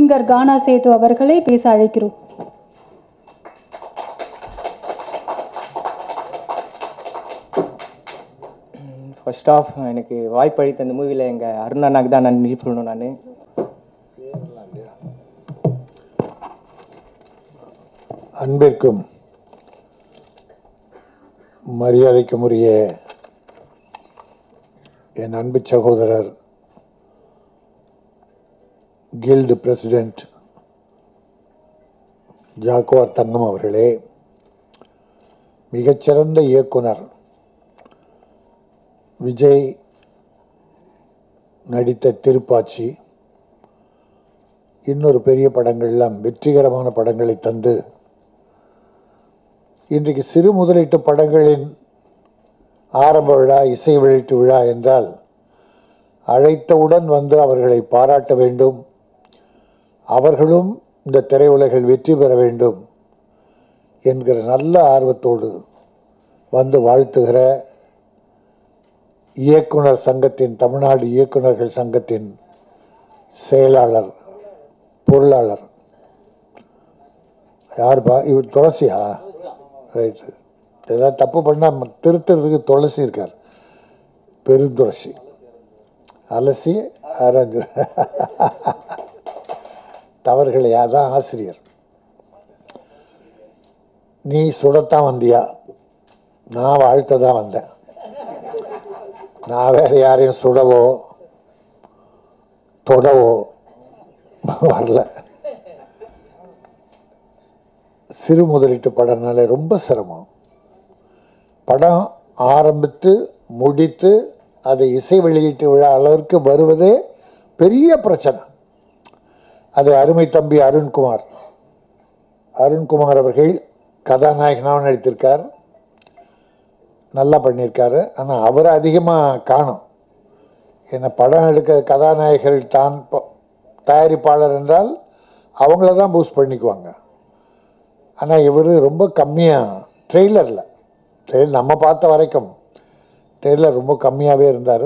Singer கானா சேது அவர்களை பேச அழைக்கிறோம் ஃபர்ஸ்ட் ஆஃப் எனக்கு வாய்ப்பு அளித்த அந்த மூவியில் எங்கள் அருண் அண்ணாக்கு தான் நன்றி சொல்லணும் நான் அன்பிற்கும் மரியாதைக்கும் உரிய என் அன்பு சகோதரர் கில்டு பிரசிடென்ட் ஜாக்குவார் தங்கம் அவர்களே மிகச்சிறந்த இயக்குனர் விஜய் நடித்த திருப்பாச்சி இன்னொரு பெரிய படங்கள்லாம் வெற்றிகரமான படங்களை தந்து இன்றைக்கு சிறு முதலீட்டு படங்களின் ஆரம்ப விழா இசை வெளியீட்டு விழா என்றால் அழைத்தவுடன் வந்து அவர்களை பாராட்ட வேண்டும் அவர்களும் இந்த திரையுலகில் வெற்றி பெற வேண்டும் என்கிற நல்ல ஆர்வத்தோடு வந்து வாழ்த்துகிற இயக்குனர் சங்கத்தின் தமிழ்நாடு இயக்குனர்கள் சங்கத்தின் செயலாளர் பொருளாளர் யாருப்பா இவர் துளசியா ரைட்டு ஏதாவது தப்பு பண்ணால் திருத்துறதுக்கு துளசி இருக்கார் பெருந்துளசி அலசி ஆராய்ஞ்சு தவறுகளை அதான் ஆசிரியர் நீ சுடத்தான் வந்தியா நான் வாழ்த்த தான் வந்தேன் நான் வேற யாரையும் சுடவோ தொடவோ வரல சிறு முதலீட்டு படம்னாலே ரொம்ப சிரமம் படம் ஆரம்பித்து முடித்து அதை இசை வெளியீட்டு விழா அளவிற்கு வருவதே பெரிய பிரச்சனை அது அருமை தம்பி அருண்குமார் அருண்குமார் அவர்கள் கதாநாயகனாகவும் நடித்திருக்கார் நல்லா பண்ணியிருக்காரு ஆனால் அவரை அதிகமாக காணும் என்ன படம் எடுக்க கதாநாயகர்கள் தான் ப- தயாரிப்பாளர் என்றால் அவங்கள தான் பூஸ்ட் பண்ணிக்குவாங்க ஆனால் இவர் ரொம்ப கம்மியாக ட்ரெய்லரில் ட்ரெயில் நம்ம பார்த்த வரைக்கும் ட்ரெய்லர் ரொம்ப கம்மியாகவே இருந்தார்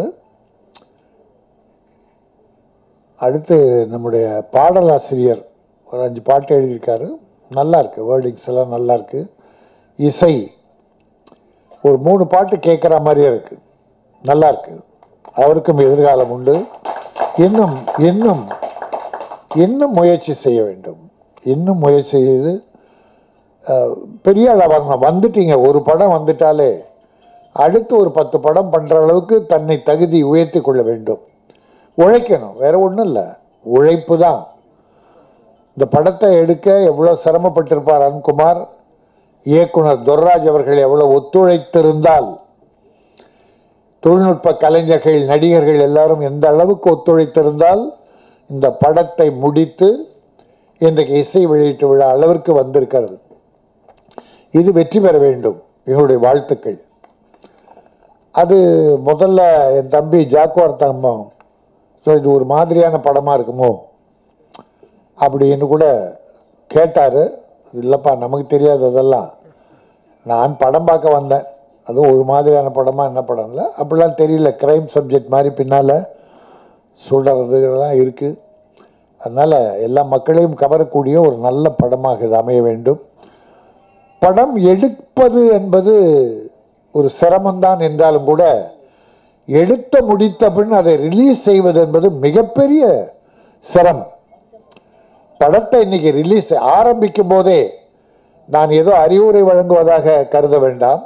அடுத்து நம்முடைய பாடலாசிரியர் ஒரு அஞ்சு பாட்டு எழுதியிருக்காரு நல்லா இருக்கு வேர்டிங்ஸ் எல்லாம் நல்லா இருக்கு இசை ஒரு மூணு பாட்டு கேட்குற மாதிரியே இருக்கு நல்லா இருக்கு அவருக்கும் எதிர்காலம் உண்டு இன்னும் இன்னும் இன்னும் முயற்சி செய்ய வேண்டும் இன்னும் முயற்சி செய்து அஹ், பெரிய ஆளா வரணும் வந்துட்டீங்க ஒரு படம் வந்துட்டாலே அடுத்து ஒரு பத்து படம் பண்ணுற அளவுக்கு தன்னை தகுதி உயர்த்தி கொள்ள வேண்டும் உழைக்கணும் வேற ஒன்றும் இல்லை உழைப்பு தான் இந்த படத்தை எடுக்க எவ்வளோ சிரமப்பட்டிருப்பார் அருண்குமார் இயக்குனர் துர்ராஜ் அவர்கள் எவ்வளோ ஒத்துழைத்திருந்தால் தொழில்நுட்ப கலைஞர்கள் நடிகர்கள் எல்லாரும் எந்த அளவுக்கு ஒத்துழைத்திருந்தால் இந்த படத்தை முடித்து இன்றைக்கு இசை வெளியீட்டு விழா அளவிற்கு வந்திருக்கிறது இது வெற்றி பெற வேண்டும் எங்களுடைய வாழ்த்துக்கள் அது முதல்ல என் தம்பி ஜாக்குவார் தம்பம் ஸோ இது ஒரு மாதிரியான படமாக இருக்குமோ அப்படின்னு கூட கேட்டார் இல்லைப்பா நமக்கு தெரியாது அதெல்லாம் நான் படம் பார்க்க வந்தேன் அதுவும் ஒரு மாதிரியான படமாக என்ன படம் இல்லை அப்படிலாம் தெரியல கிரைம் சப்ஜெக்ட் மாதிரி பின்னால் சொல்கிறதுலாம் இருக்குது அதனால் எல்லா மக்களையும் கவரக்கூடிய ஒரு நல்ல படமாக இது அமைய வேண்டும் படம் எடுப்பது என்பது ஒரு சிரமம்தான் என்றாலும் கூட எடுத்த முடித்த பின் அதை ரிலீஸ் செய்வது என்பது மிகப்பெரிய சிரமம் படத்தை இன்னைக்கு ரிலீஸ் ஆரம்பிக்கும் போதே நான் ஏதோ அறிவுரை வழங்குவதாக கருத வேண்டாம்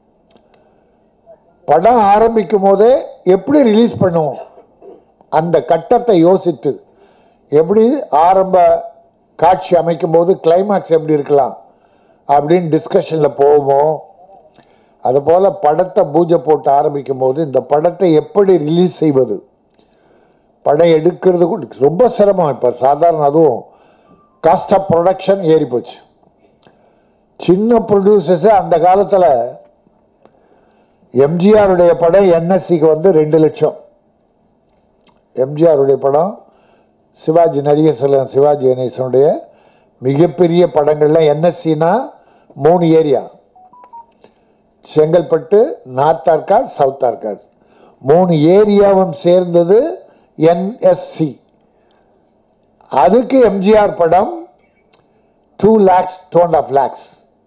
படம் ஆரம்பிக்கும் போதே எப்படி ரிலீஸ் பண்ணுவோம் அந்த கட்டத்தை யோசித்து எப்படி ஆரம்ப காட்சி அமைக்கும் போது கிளைமாக்ஸ் எப்படி இருக்கலாம் அப்படின்னு டிஸ்கஷனில் போவோமோ அதுபோல் படத்தை பூஜை போட்டு ஆரம்பிக்கும் போது இந்த படத்தை எப்படி ரிலீஸ் செய்வது படம் எடுக்கிறது கூட ரொம்ப சிரமம் இப்போ சாதாரண அதுவும் காஸ்ட் ஆஃப் ப்ரொடக்ஷன் ஏறி போச்சு சின்ன ப்ரொடியூசர்ஸே அந்த காலத்தில் எம்ஜிஆருடைய படம் என்எஸ்சிக்கு வந்து ரெண்டு லட்சம் எம்ஜிஆருடைய படம் சிவாஜி நடிகர் செல்வன் சிவாஜி கணேசனுடைய மிகப்பெரிய படங்கள்லாம் என்எஸ்சினா மூணு area Chengalpattu north Arcot south Arcot மூணு ஏரியாவும் சேர்ந்தது என்எஸ்சி அதுக்கு எம்ஜிஆர் படம் two lakhs two and half lakhs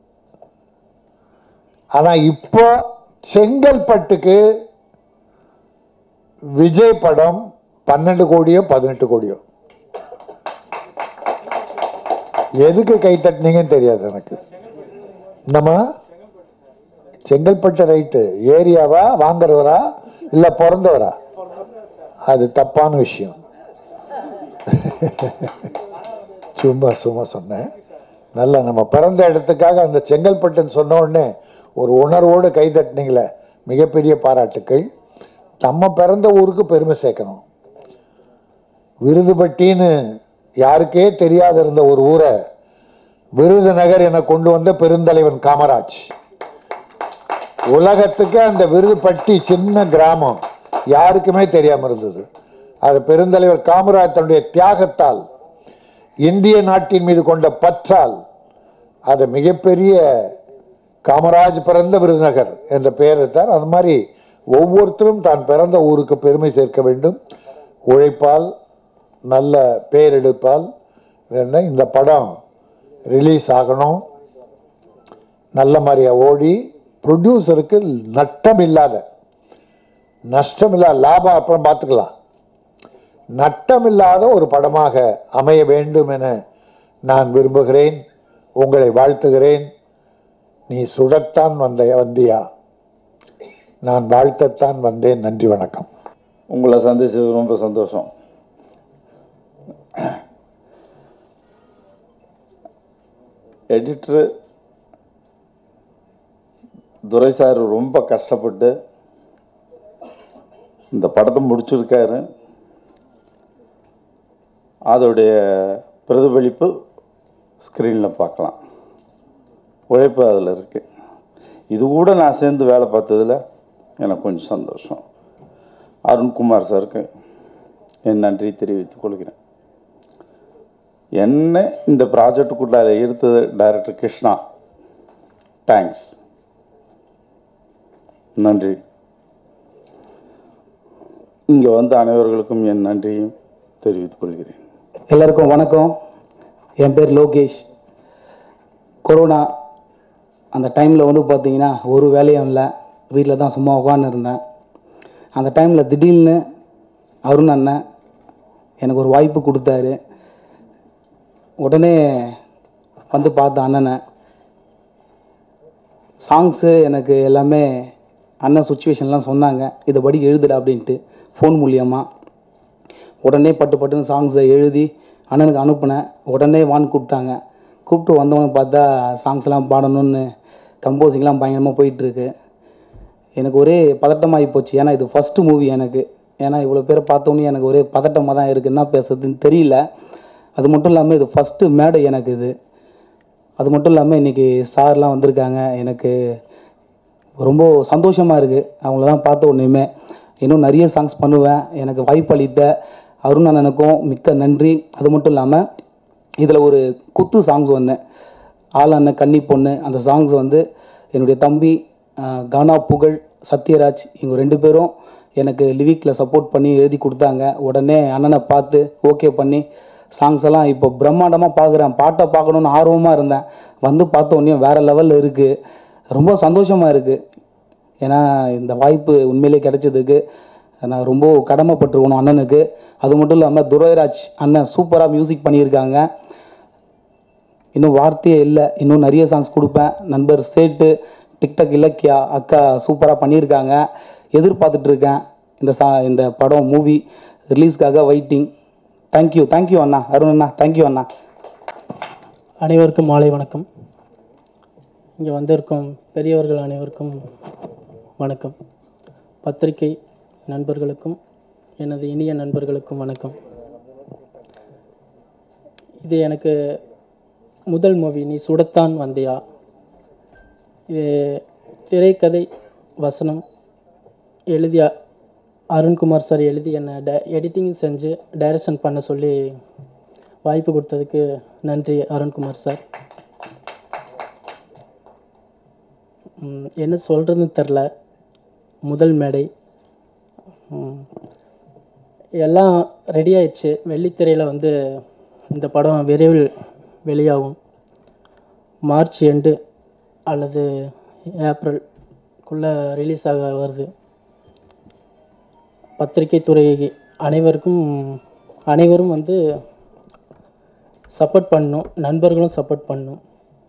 ஆனா இப்போ செங்கல்பட்டுக்கு விஜய் படம் பன்னெண்டு கோடியோ பதினெட்டு கோடியோ எதுக்கு கை தட்டினீங்கன்னு தெரியாது எனக்கு நம்ம செங்கல்பட்டு ரைட்டு ஏரியாவா வாங்குறவரா இல்ல பிறந்தவரா அது தப்பான விஷயம் சும்மா சும்மா சொன்னேன் நல்ல நம்ம பிறந்த இடத்துக்காக அந்த செங்கல்பட்டுன்னு சொன்ன உடனே ஒரு உணர்வோடு கை தட்டினீங்களே மிகப்பெரிய பாராட்டுக்கள் நம்ம பிறந்த ஊருக்கு பெருமை சேர்க்கணும் விருதுபட்டின்னு யாருக்கே தெரியாத இருந்த ஒரு ஊரை விருதுநகர் என கொண்டு வந்த பெருந்தலைவன் காமராஜ் உலகத்துக்கு அந்த விருதுப்பட்டி சின்ன கிராமம் யாருக்குமே தெரியாம இருந்தது அது பெருந்தலைவர் காமராஜ் தன்னுடைய தியாகத்தால் இந்திய நாட்டின் மீது கொண்ட பற்றால் அது மிகப்பெரிய காமராஜ் பிறந்த விருதுநகர் என்ற பெயர் எடுத்தார் அது மாதிரி ஒவ்வொருத்தரும் தான் பிறந்த ஊருக்கு பெருமை சேர்க்க வேண்டும் உழைப்பால் நல்ல பெயர் எடுப்பால் வேணும்னா இந்த படம் ரிலீஸ் ஆகணும் நல்ல மாதிரியா ஓடி ப்ரொடியூசருக்கு நட்டம் இல்லாத நஷ்டம் இல்லாத லாபம் அப்புறம் பார்த்துக்கலாம் நட்டம் இல்லாத ஒரு படமாக அமைய வேண்டும் என நான் விரும்புகிறேன் உங்களை வாழ்த்துகிறேன் நீ சுடத்தான் வந்த வந்தியா நான் வாழ்த்தத்தான் வந்தேன் நன்றி வணக்கம் உங்களை சந்திச்சது ரொம்ப சந்தோஷம் எடிட்ரு துரை சார் ரொம்ப கஷ்டப்பட்டு இந்த படத்தை முடிச்சிருக்காரு அதோடைய பிரதிபலிப்பு ஸ்க்ரீனில் பார்க்கலாம் உழைப்பு அதில் இருக்கு இது கூட நான் சேர்ந்து வேலை பார்த்ததில் எனக்கு கொஞ்சம் சந்தோஷம் அருண்குமார் சாருக்கு என் நன்றி தெரிவித்துக் கொள்கிறேன் என்ன இந்த ப்ராஜெக்டுக்குள்ளார எடுத்தது டைரக்டர் கிருஷ்ணா தேங்க்ஸ் நன்றி இங்கே வந்த அனைவர்களுக்கும் என் நன்றியும் தெரிவித்துக் கொள்கிறேன் எல்லாருக்கும் வணக்கம் என் பேர் லோகேஷ் கொரோனா அந்த டைமில் வந்து பார்த்தீங்கன்னா ஒரு வேலையும் இல்லை வீட்டில் தான் சும்மா உட்காந்துருந்தேன் அந்த டைமில் திடீர்னு அருண் அண்ணன் எனக்கு ஒரு வாய்ப்பு கொடுத்தாரு உடனே வந்து பார்த்த அண்ணனை சாங்ஸு எனக்கு எல்லாமே அண்ணன் சுச்சுவேஷன்லாம் சொன்னாங்க இதை படி எழுதுடா அப்படின்ட்டு ஃபோன் மூலியமாக உடனே பட்டு பட்டுன்னு சாங்ஸை எழுதி அண்ணனுக்கு அனுப்புனேன் உடனே வான் கூப்பிட்டாங்க கூப்பிட்டு வந்தவொடனே பார்த்தா சாங்ஸ்லாம் பாடணும்னு கம்போசிங்லாம் பயங்கரமாக போயிட்டுருக்கு எனக்கு ஒரே பதட்டமாகி போச்சு ஏன்னா இது ஃபஸ்ட்டு மூவி எனக்கு ஏன்னா இவ்வளோ பேரை பார்த்தோன்னே எனக்கு ஒரே பதட்டமாக தான் இருக்குது என்ன பேசுறதுன்னு தெரியல அது மட்டும் இல்லாமல் இது ஃபஸ்ட்டு மேடை எனக்கு இது அது மட்டும் இல்லாமல் இன்றைக்கி சார்லாம் வந்திருக்காங்க எனக்கு ரொம்ப சந்தோஷமாக இருக்குது அவங்கள தான் பார்த்த உடனேயுமே இன்னும் நிறைய சாங்ஸ் பண்ணுவேன் எனக்கு வாய்ப்பு அளித்த அருண் அண்ணனுக்கும் மிக்க நன்றி அது மட்டும் இல்லாமல் இதில் ஒரு குத்து சாங்ஸ் ஒன்று ஆள் அண்ணன் கன்னி பொண்ணு அந்த சாங்ஸ் வந்து என்னுடைய தம்பி ஆஹ், கானா புகழ் சத்யராஜ் இவங்க ரெண்டு பேரும் எனக்கு லிவிக்கில் சப்போர்ட் பண்ணி எழுதி கொடுத்தாங்க உடனே அண்ணனை பார்த்து ஓகே பண்ணி சாங்ஸ் எல்லாம் இப்போ பிரம்மாண்டமாக பார்க்குறேன் பாட்டை பார்க்கணுன்னு ஆர்வமாக இருந்தேன் வந்து பார்த்த உடனே வேறு லெவலில் இருக்குது ரொம்ப சந்தோஷமாக இருக்குது ஏன்னா இந்த வாய்ப்பு உண்மையிலே கிடைச்சதுக்கு நான் ரொம்ப கடமைப்பட்டிருக்கணும் அண்ணனுக்கு அது மட்டும் இல்லாமல் துரைராஜ் அண்ணன் சூப்பராக மியூசிக் பண்ணியிருக்காங்க இன்னும் வார்த்தையே இல்லை இன்னும் நிறைய சாங்ஸ் கொடுப்பேன் நண்பர் சேட்டு டிக்டாக் இலக்கியா அக்கா சூப்பராக பண்ணியிருக்காங்க எதிர்பார்த்துட்டு இருக்கேன் இந்த சா இந்த படம் மூவி ரிலீஸ்க்காக வெயிட்டிங் தேங்க்யூ தேங்க்யூ அண்ணா அருண் அண்ணா தேங்க்யூ அண்ணா அனைவருக்கும் மாலை வணக்கம் இங்கே வந்திருக்கும் பெரியவர்கள் அனைவருக்கும் வணக்கம் பத்திரிகை நண்பர்களுக்கும் எனது இனிய நண்பர்களுக்கும் வணக்கம் இது எனக்கு முதல் மூவி நீ சுடத்தான் வந்தியா இது திரைக்கதை வசனம் எழுதிய அருண்குமார் சார் எழுதி என்னை ட எடிட்டிங் செஞ்சு டைரக்ஷன் பண்ண சொல்லி வாய்ப்பு கொடுத்ததுக்கு நன்றி அருண்குமார் சார் ம், என்ன சொல்கிறதுன்னு தெரில முதல் மேடை ம், எல்லாம் ரெடி ஆயிடுச்சு வெள்ளித்திரையில் வந்து இந்த படம் விரைவில் வெளியாகும் மார்ச் எண்டு அல்லது ஏப்ரல்குள்ளே ரிலீஸ் ஆக வருது பத்திரிகை துறை அனைவருக்கும் அனைவரும் வந்து சப்போர்ட் பண்ணணும் நண்பர்களும் சப்போர்ட் பண்ணணும்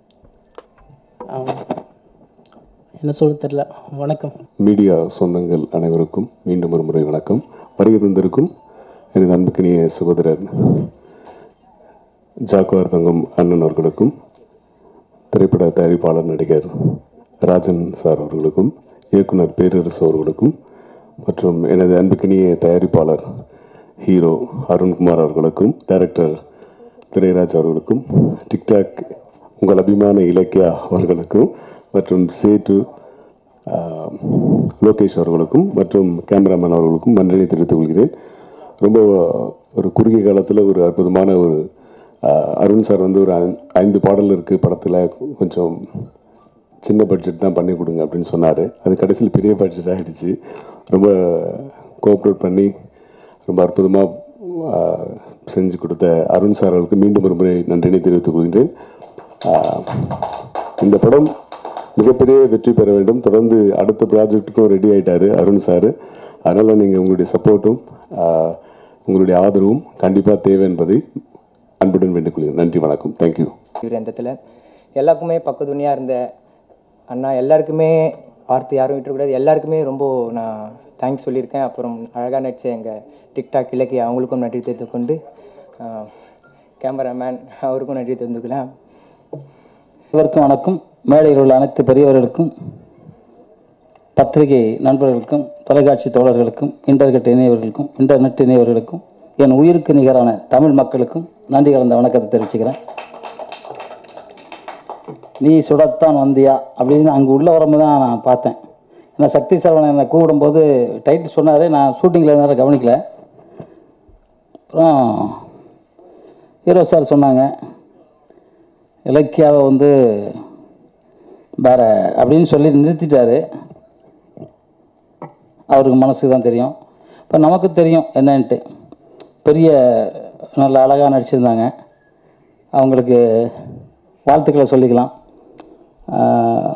ஆம். என்ன சொல்ல தெரில வணக்கம் மீடியா சொந்தங்கள் அனைவருக்கும் மீண்டும் ஒரு முறை வணக்கம் வருகை தந்திருக்கும் எனது அன்புக்கினிய சகோதரர் ஜாக்குவார் தங்கம் அண்ணன் அவர்களுக்கும் திரைப்பட தயாரிப்பாளர் நடிகர் ராஜன் சார் அவர்களுக்கும் இயக்குனர் பேரரசு அவர்களுக்கும் மற்றும் எனது அன்புக்கினிய தயாரிப்பாளர் ஹீரோ அருண்குமார் அவர்களுக்கும் டைரக்டர் திரைராஜ் அவர்களுக்கும் டிக்டாக் உங்கள் அபிமான இலக்கியா அவர்களுக்கும் மற்றும் சேட்டு ஆஹ், லோகேஷ் அவர்களுக்கும் மற்றும் கேமராமேன் அவர்களுக்கும் நன்றியை தெரிவித்துக் கொள்கிறேன் ரொம்ப ஒரு குறுகிய காலத்தில் ஒரு அற்புதமான ஒரு ஆஹ், அருண் சார் வந்து ஒரு ஐ- ஐந்து பாடல் இருக்குது படத்தில் கொஞ்சம் சின்ன பட்ஜெட் தான் பண்ணி கொடுங்க அப்படின்னு சொன்னார் அது கடைசியில் பெரிய பட்ஜெட் ஆகிடுச்சு ரொம்ப கோஆப்ரேட் பண்ணி ரொம்ப அற்புதமாக செஞ்சு கொடுத்த அருண் சார் அவர்களுக்கு மீண்டும் ஒரு முறை நன்றினை தெரிவித்துக் கொள்கின்றேன் ஆஹ், இந்த படம் மிகப்பெரிய வெற்றி பெற வேண்டும் தொடர்ந்து அடுத்த ப்ராஜெக்ட்டுக்கும் ரெடி ஆயிட்டாரு அருண் சார் அதனால் நீங்கள் உங்களுடைய சப்போர்ட்டும் உங்களுடைய ஆதரவும் கண்டிப்பாக தேவை என்பதை அன்புடன் வேண்டிக் கொள்கிறேன் நன்றி வணக்கம் தேங்க்யூ இவர் எந்தத்தில் எல்லாருக்குமே பக்கத்துணையாக இருந்த அண்ணா எல்லாருக்குமே வார்த்தை யாரும் விட்டுறக்கூடாது எல்லாருக்குமே ரொம்ப நான் தேங்க்ஸ் சொல்லியிருக்கேன் அப்புறம் அழகாக நடிச்ச எங்கள் டிக்டாக் இலக்கிய அவங்களுக்கும் நன்றி தெரிவித்துக் கொண்டு கேமராமேன் அவருக்கும் நன்றி தெரிந்துக்கலாம் அனைவருக்கும் வணக்கம் மேடையில் உள்ள அனைத்து பெரியவர்களுக்கும் பத்திரிகை நண்பர்களுக்கும் தொலைக்காட்சி தோழர்களுக்கும் இன்டர்நெட் இணையவர்களுக்கும் இன்டர்நெட் இணையவர்களுக்கும் என் உயிருக்கு நிகரான தமிழ் மக்களுக்கும் நன்றி கலந்த வணக்கத்தை தெரிவிச்சுக்கிறேன் நீ சுடத்தான் வந்தியா அப்படின்னு அங்கே உள்ள வரும்போது தான் நான் பார்த்தேன் ஏன்னா சக்தி சரவணன் என்னை கூப்பிடும்போது டைட்டில் சொன்னார் நான் ஷூட்டிங்கில் நேரம் கவனிக்கல அப்புறம் ஹீரோ சார் சொன்னாங்க இலக்கியாவை வந்து வேற அப்படின்னு சொல்லி நிறுத்திட்டாரு அவருக்கு மனசுக்கு தான் தெரியும் இப்போ நமக்கு தெரியும் என்னன்ட்டு பெரிய நல்ல அழகாக நடிச்சிருந்தாங்க அவங்களுக்கு வாழ்த்துக்களை சொல்லிக்கலாம் ஆஹ்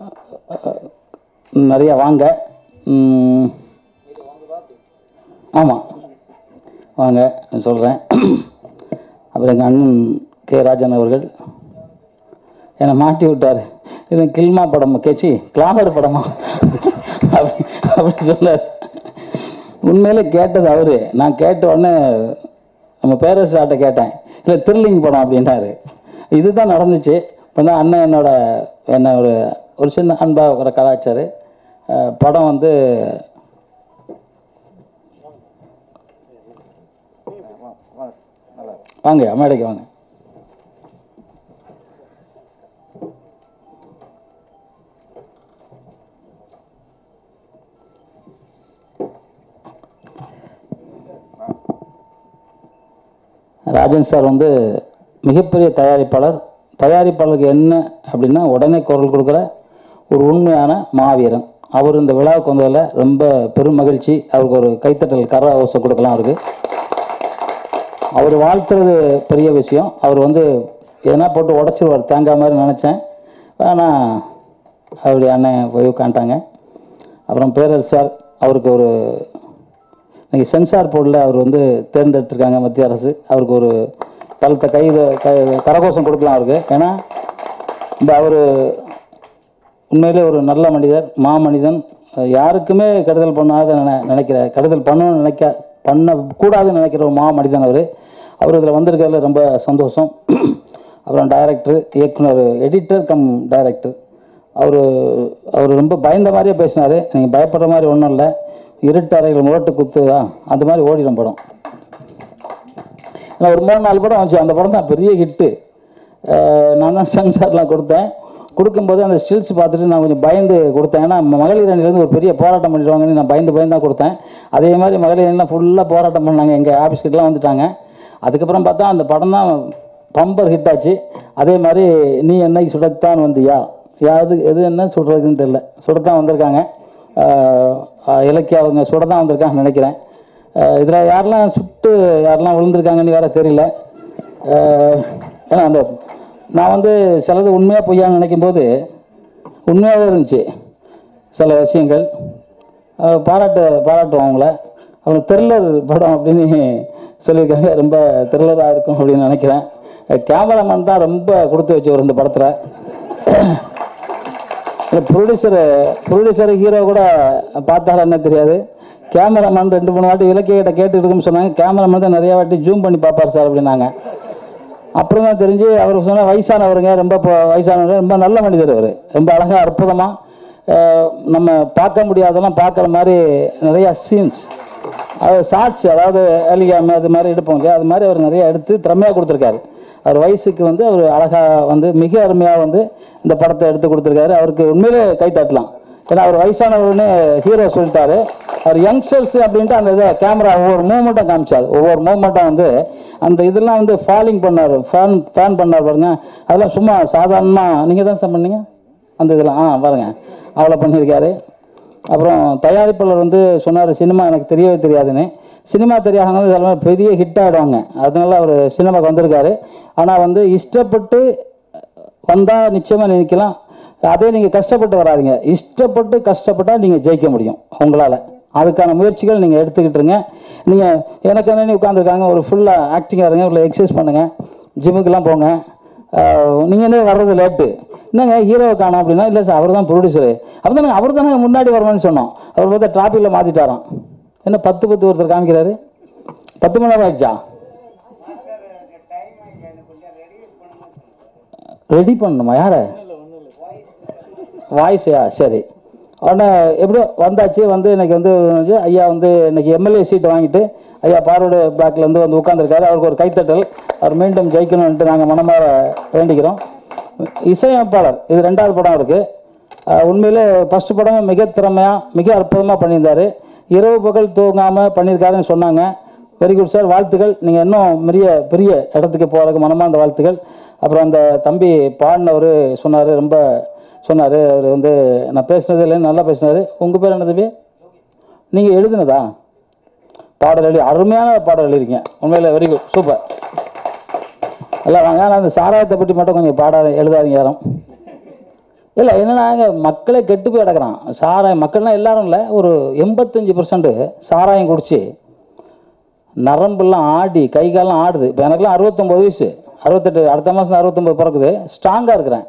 நிறைய வாங்க ஆமாம் வாங்க சொல்கிறேன் அப்புறம் எங்கள் அண்ணன் கே ராஜன் அவர்கள் என்னை மாட்டி விட்டார் இது கில்மா படமா கேச்சி கிளாமர் படமா அப்படி அப்படி சொன்னார் உண்மையிலே கேட்டது அவரு நான் கேட்ட உடனே நம்ம பேரரசாட்ட கேட்டேன் இல்லை த்ரில்லிங் படம் அப்படின்ட்டாரு இதுதான் நடந்துச்சு இப்போ தான் அண்ணன் என்னோட என்ன ஒரு ஒரு சின்ன அன்பாக ஒரு கலாச்சாரு அஹ் படம் வந்து வாங்க மேடைக்கு வாங்க ராஜன் சார் வந்து மிகப்பெரிய தயாரிப்பாளர் தயாரிப்பாளருக்கு என்ன அப்படின்னா உடனே குரல் கொடுக்குற ஒரு உண்மையான மாவீரன் அவர் இந்த விழாவுக்கு வந்ததில் ரொம்ப பெரும் மகிழ்ச்சி அவருக்கு ஒரு கைத்தட்டல் கர அவசரம் கொடுக்கலாம் அவருக்கு அவர் வாழ்த்துறது பெரிய விஷயம் அவர் வந்து எதனா போட்டு உடச்சிருவார் தேங்காய் மாதிரி நினச்சேன் ஆனால் அப்படி அண்ணன் போய் உட்காந்துட்டாங்க அப்புறம் பேரரசு சார் அவருக்கு ஒரு இன்னைக்கு சென்சார் போர்டில் அவர் வந்து தேர்ந்தெடுத்திருக்காங்க மத்திய அரசு அவருக்கு ஒரு பலத்த கை கை கரகோஷம் கொடுக்கலாம் அவருக்கு ஏன்னா இந்த அவர் உண்மையிலே ஒரு நல்ல மனிதர் மாமனிதன் அஹ் யாருக்குமே கெடுதல் பண்ணாத நினை நினைக்கிற கெடுதல் பண்ணணும்னு நினைக்க பண்ணக்கூடாதுன்னு நினைக்கிற ஒரு மாமனிதன் அவர் அவர் இதில் வந்திருக்கிறதுல ரொம்ப சந்தோஷம் அப்புறம் டைரக்டர் இயக்குனர் எடிட்டர் கம் டைரக்டர் அவர் அவர் ரொம்ப பயந்த மாதிரியே பேசினார் நீங்கள் பயப்படுற மாதிரி ஒன்றும் இல்லை இருட்டு அறைகள் முரட்டு குத்து ஆ, அந்த மாதிரி ஓடிடும் படம் நான் ஒரு மூணு நாலு படம் வந்துச்சு அந்த படம் தான் பெரிய ஹிட்டு நான் தான் சென்சார்லாம் கொடுத்தேன் கொடுக்கும்போது அந்த ஸ்டில்ஸ் பார்த்துட்டு நான் கொஞ்சம் பயந்து கொடுத்தேன் ஏன்னா மகளிர் அணிலேருந்து ஒரு பெரிய போராட்டம் பண்ணிடுவாங்கன்னு நான் பயந்து பயந்து தான் கொடுத்தேன் அதே மாதிரி மகளிர் அணிலாம் ஃபுல்லாக போராட்டம் பண்ணாங்க எங்கள் ஆஃபீஸ்கிட்டலாம் வந்துட்டாங்க அதுக்கப்புறம் பார்த்தா அந்த படம் தான் பம்பர் ஹிட் ஆச்சு அதே மாதிரி நீ என்னைக்கு சுடத்தான் வந்தியா யாது எது என்ன சுடுறதுன்னு தெரியல சுடத்தான் வந்திருக்காங்க ஆஹ் ஆஹ் இலக்கிய அவங்க சுட தான் வந்திருக்காங்கன்னு நினைக்கிறேன் இதில் யாரெல்லாம் சுட்டு யாரெல்லாம் விழுந்திருக்காங்கன்னு வேற தெரியல அஹ், ஏன்னா அந்த நான் வந்து சிலது உண்மையாக பொய்யான்னு நினைக்கும் போது உண்மையாகவே இருந்துச்சு சில விஷயங்கள் அஹ், பாராட்டு பாராட்டுவோம் அவங்கள அவங்க த்ரில்லர் படம் அப்படின்னு சொல்லியிருக்காங்க ரொம்ப த்ரில்லராக இருக்கும் அப்படின்னு நினைக்கிறேன் கேமராமேன் தான் ரொம்ப கொடுத்து வச்சவர் இந்த படத்தில் ப்ரொடியூசரு ப்ரொடியூசர் ஹீரோ கூட பார்த்தாலும் என்ன தெரியாது கேமராமேன் ரெண்டு மூணு வாட்டி இலக்கிய கிட்ட கேட்டு இருக்குன்னு சொன்னாங்க கேமராமேன் தான் நிறைய வாட்டி ஜூம் பண்ணி பார்ப்பார் சார் அப்படின்னாங்க அப்புறம் தான் தெரிஞ்சு அவர் சொன்ன வயசானவருங்க ரொம்ப இப்போ- வயசானவர் ரொம்ப நல்ல மனிதர் அவர் ரொம்ப அழகாக அற்புதமாக நம்ம பார்க்க முடியாதெல்லாம் பார்க்குற மாதிரி நிறையா சீன்ஸ் அது ஷார்ட்ஸ் அதாவது அலிகாம அது மாதிரி எடுப்போம் இல்லையா அது மாதிரி அவர் நிறைய எடுத்து திறமையாக கொடுத்துருக்காரு அவர் வயசுக்கு வந்து அவர் அழகாக வந்து மிக அருமையாக வந்து இந்த படத்தை எடுத்து கொடுத்துருக்காரு அவருக்கு உண்மையிலே கை தட்டலாம் ஏன்னா அவர் வயசானவர்னு ஹீரோ சொல்லிட்டாரு அவர் யங்ஸ்டர்ஸ் அப்படின்ட்டு அந்த இதை கேமரா ஒவ்வொரு மூமெண்ட்டும் காமிச்சார் ஒவ்வொரு மூமெண்ட்டும் வந்து அந்த இதெல்லாம் வந்து ஃபாலிங் பண்ணார் ஃபேன் ஃபேன் பண்ணார் பாருங்க அதெல்லாம் சும்மா சாதாரணமாக நீங்கள் தான் சார் பண்ணீங்க அந்த இதெல்லாம் ஆ பாருங்க அவ்வளோ பண்ணியிருக்காரு அப்புறம் தயாரிப்பாளர் வந்து சொன்னார் சினிமா எனக்கு தெரியவே தெரியாதுன்னு சினிமா தெரியாதவங்க இதெல்லாம் பெரிய ஹிட் ஆகிடுவாங்க அதனால அவர் சினிமாக்கு வந்திருக்காரு ஆனால் வந்து இஷ்டப்பட்டு வந்தால் நிச்சயமாக நினைக்கலாம் அதே நீங்கள் கஷ்டப்பட்டு வராதீங்க இஷ்டப்பட்டு கஷ்டப்பட்டால் நீங்கள் ஜெயிக்க முடியும் உங்களால் அதுக்கான முயற்சிகள் நீங்கள் எடுத்துக்கிட்டுருங்க நீங்கள் எனக்கு என்ன உட்காந்துருக்காங்க ஒரு ஃபுல்லாக ஆக்டிங்காக இருங்க ஒரு எக்ஸசைஸ் பண்ணுங்கள் ஜிம்முக்கெல்லாம் போங்க நீங்கள் என்ன வர்றது லேட்டு என்னங்க ஹீரோவை காணோம் அப்படின்னா இல்லை சார் அவர் தான் ப்ரொடியூசரு அப்போ தானே அவர் தானே முன்னாடி வரணும்னு சொன்னோம் அவர் பார்த்தா டிராஃபிக்கில் மாற்றிட்டாராம் என்ன பத்து பத்து ஒருத்தர் காமிக்கிறாரு பத்து மணி நேரம் ஆயிடுச்சா ரெடி பண்ணணுமா யாரை வாய்ஸா சரி உடனே எப்படியோ வந்தாச்சு வந்து இன்னைக்கு வந்து வந்து ஐயா வந்து இன்னைக்கு எம்எல்ஏ சீட் வாங்கிட்டு ஐயா பார்வர்டு பேக்கில் வந்து வந்து உட்காந்துருக்காரு அவருக்கு ஒரு கைத்தட்டல் அவர் மீண்டும் ஜெயிக்கணும்ன்ட்டு நாங்கள் மனமாற வேண்டிக்கிறோம் இசையமைப்பாளர் இது ரெண்டாவது படம் இருக்கு அஹ் உண்மையிலே ஃபர்ஸ்ட் படமே மிக திறமையாக மிக அற்புதமாக பண்ணியிருந்தாரு இரவு பகல் தூங்காமல் பண்ணியிருக்காருன்னு சொன்னாங்க வெரி குட் சார் வாழ்த்துக்கள் நீங்கள் இன்னும் பெரிய பெரிய இடத்துக்கு போகிறதுக்கு மனமார்ந்த வாழ்த்துக்கள் அப்புறம் அந்த தம்பி பாடினவர் சொன்னார் ரொம்ப சொன்னார் அவர் வந்து நான் பேசுனது இல்லைன்னு நல்லா பேசினார் உங்கள் பேர் என்ன தம்பி நீங்கள் எழுதுனதா பாடல் எழுதி அருமையான பாடல் எழுதிருக்கீங்க உண்மையில் வெரி குட் சூப்பர் இல்லை வாங்க ஆனால் அந்த சாராயத்தை பற்றி மட்டும் கொஞ்சம் பாட எழுதாதீங்க யாரும் இல்லை என்னன்னா இங்க மக்களே கெட்டு போய் கிடக்குறான் சாராயம் மக்கள்லாம் எல்லாரும் இல்லை ஒரு எண்பத்தஞ்சு பர்சன்ட் சாராயம் குடிச்சு நரம்பெல்லாம் ஆடி கை கால்லாம் ஆடுது இப்போ எனக்குலாம் அறுபத்தொம்பது வயசு அறுபத்தெட்டு அடுத்த மாதம் அறுபத்தொம்பது பிறக்குது ஸ்ட்ராங்காக இருக்கிறேன்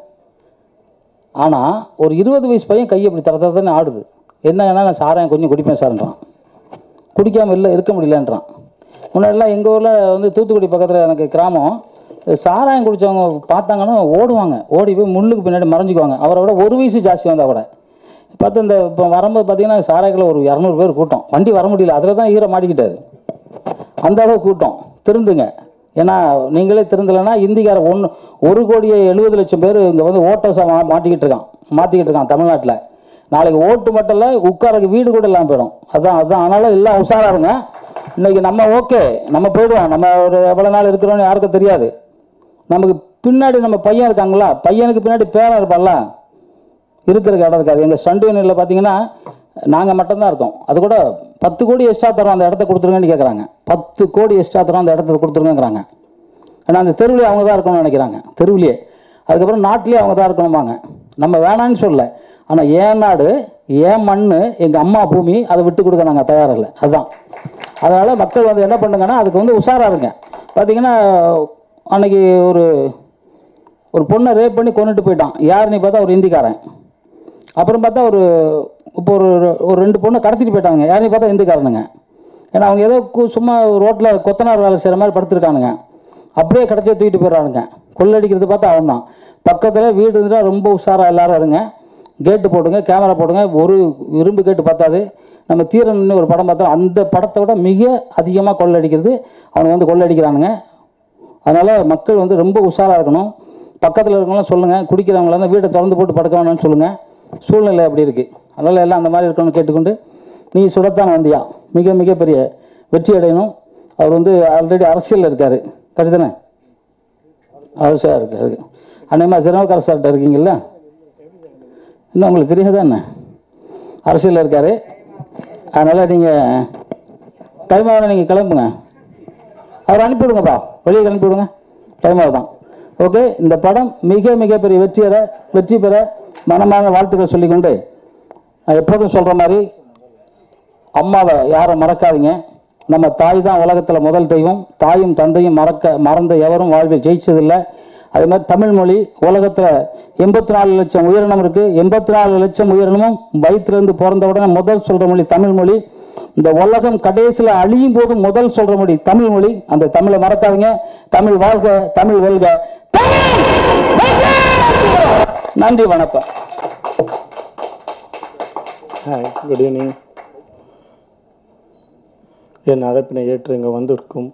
ஆனால் ஒரு இருபது வயசு பையன் கையை இப்படி தர தரன்னு ஆடுது என்னன்னா நான் சாராயம் கொஞ்சம் குடிப்பேன் சார்ன்றான் குடிக்காமல் இல்லை இருக்க முடியலன்றான் முன்னாடிலாம் எங்கள் ஊரில் வந்து தூத்துக்குடி பக்கத்தில் எனக்கு கிராமம் சாராயம் குடித்தவங்க பார்த்தாங்கன்னா ஓடுவாங்க ஓடி போய் முள்ளுக்கு பின்னாடி மறைஞ்சிக்குவாங்க அவரை விட ஒரு வயசு ஜாஸ்தி வந்தால் கூட பார்த்து இந்த இப்போ வரும்போது பார்த்தீங்கன்னா சாராயத்தில் ஒரு இரநூறு பேர் கூட்டம் வண்டி வர முடியல அதில் தான் ஈர மாட்டிக்கிட்டாரு அந்த அளவு கூட்டம் திருந்துங்க ஏன்னா நீங்களே திருந்தலைன்னா இந்திக்கார ஒன்று ஒரு கோடியே எழுபது லட்சம் பேர் இங்கே வந்து ஓட்டர்ஸாக மா மாட்டிக்கிட்டு இருக்கான் மாற்றிக்கிட்டு இருக்கான் தமிழ்நாட்டில் நாளைக்கு ஓட்டு மட்டும் இல்லை உட்காரக்கு வீடு கூட இல்லாமல் போயிடும் அதான் அதான் அதனால எல்லாம் உஷாரா இருங்க இன்னைக்கு நம்ம ஓகே நம்ம போயிடுவோம் நம்ம ஒரு எவ்வளோ நாள் இருக்கிறோம்னு யாருக்கும் தெரியாது நமக்கு பின்னாடி நம்ம பையன் இருக்காங்களா பையனுக்கு பின்னாடி பேரன் இருப்பான்ல இருக்கிறதுக்கு இடம் இருக்காது எங்கள் ஸ்டண்ட் யூனியனில் பார்த்தீங்கன்னா நாங்கள் மட்டும்தான் இருக்கோம் அது கூட பத்து கோடி எக்ஸ்ட்ரா தரோம் அந்த இடத்த கொடுத்துருங்கன்னு கேட்குறாங்க பத்து கோடி எக்ஸ்ட்ரா தரோம் அந்த இடத்த கொடுத்துருங்கிறாங்க ஏன்னா அந்த தெருவிலே அவங்க தான் இருக்கணும்னு நினைக்கிறாங்க தெருவிலேயே அதுக்கப்புறம் நாட்டிலேயே அவங்க தான் இருக்கணுமாங்க நம்ம வேணான்னு சொல்லல ஆனால் ஏன் நாடு ஏன் மண் எங்கள் அம்மா பூமி அதை விட்டு கொடுக்க நாங்கள் தயாரில்லை அதுதான் அதனால் மக்கள் வந்து என்ன பண்ணுங்கன்னா அதுக்கு வந்து உஷாராக இருங்க பார்த்தீங்கன்னா அன்னைக்கு ஒரு ஒரு பொண்ணை ரேப் பண்ணி கொண்டுட்டு போயிட்டான் யாருன்னு பார்த்தா ஒரு இந்திக்காரன் அப்புறம் பார்த்தா ஒரு இப்போ ஒரு ஒரு ரெண்டு பொண்ணை கடத்திட்டு போயிட்டாங்க யாரையும் பார்த்தா இந்துக்காரனுங்க ஏன்னா அவங்க ஏதோ கு- சும்மா ரோட்டில் கொத்தனார் வேலை செய்கிற மாதிரி படுத்துருக்கானுங்க அப்படியே கிடச்சி தூக்கிட்டு போயிடுறானுங்க கொள்ளடிக்கிறது பார்த்தா அவன் தான் பக்கத்தில் வீடு இருந்தால் ரொம்ப உஷாராக எல்லாரும் இருங்க கேட்டு போடுங்க கேமரா போடுங்க ஒரு இரும்பு கேட்டு பார்த்தாது நம்ம தீரன்னு ஒரு படம் பார்த்தோம் அந்த படத்தை விட மிக அதிகமாக கொள்ளடிக்கிறது அவனுங்க வந்து கொள்ளடிக்கிறானுங்க அதனால் மக்கள் வந்து ரொம்ப உஷாராக இருக்கணும் பக்கத்தில் இருக்கவங்களாம் சொல்லுங்கள் குடிக்கிறவங்கள வந்து வீட்டை திறந்து போட்டு படுக்க வேணாம்னு சொல்லுங்கள் சூழ்நிலை அப்படி இருக்குது அதனால் எல்லாம் அந்த மாதிரி இருக்கணும்னு கேட்டுக்கொண்டு நீ சுடத்தான் வந்தியா மிக மிக பெரிய வெற்றி அடையணும் அவர் வந்து ஆல்ரெடி அரசியலில் இருக்கார் கருதுனே அவர் சார் இருக்காரு அன்னைமா திருநாவுக்கரசு சார்கிட்ட இருக்கீங்கல்ல இன்னும் உங்களுக்கு தெரியாதா என்ன அரசியலில் இருக்கார் அதனால் நீங்கள் டைம் ஆகணும் நீங்கள் கிளம்புங்க அவர் அனுப்பிவிடுங்கப்பா வெளியே கிளம்பி விடுங்க டைம் ஆகுதான் ஓகே இந்த படம் மிக மிகப்பெரிய வெற்றி பெற வெற்றி பெற மனமான வாழ்த்துக்கள் சொல்லிக்கொண்டு நான் எப்போதும் சொல்கிற மாதிரி அம்மாவை யாரும் மறக்காதீங்க நம்ம தாய் தான் உலகத்தில் முதல் தெய்வம் தாயும் தந்தையும் மறக்க மறந்த எவரும் வாழ்வில் ஜெயிச்சதில்லை அதே மாதிரி தமிழ் மொழி உலகத்தில் எண்பத்தி நாலு லட்சம் உயிரினம் இருக்கு எண்பத்தி நாலு லட்சம் உயிரினமும் வயிற்றுலேருந்து பிறந்த உடனே முதல் சொல்கிற மொழி தமிழ் மொழி இந்த உலகம் கடைசியில் அழியும் போது முதல் சொல்கிற மொழி தமிழ் மொழி அந்த தமிழை மறக்காதீங்க தமிழ் வாழ்க தமிழ் வெல்க நன்றி வணக்கம் ஹாய் குட் ஈவினிங் என் அழைப்பினை ஏற்று இங்கே வந்திருக்கும்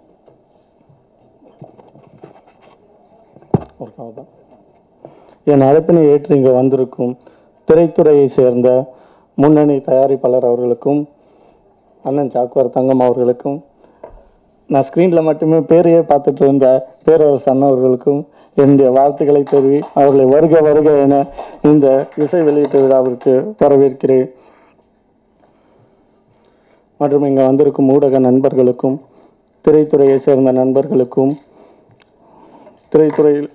ஒரு call தான். என் அழைப்பினை ஏற்று இங்கே வந்திருக்கும் திரைத்துறையை சேர்ந்த முன்னணி தயாரிப்பாளர் அவர்களுக்கும் அண்ணன் சாக்குவார் தங்கம் அவர்களுக்கும் நான் ஸ்க்ரீனில் மட்டுமே பேரையே பார்த்துட்டு இருந்த பேரரசு அண்ணன் அவர்களுக்கும் என்னுடைய வாழ்த்துக்களை தெரிவி அவர்களை வருக வருக என இந்த இசை வெளியீட்டு விழாவிற்கு வரவேற்கிறேன் மற்றும் இங்கே வந்திருக்கும் ஊடக நண்பர்களுக்கும் திரைத்துறையை சேர்ந்த நண்பர்களுக்கும் திரைத்துறையில்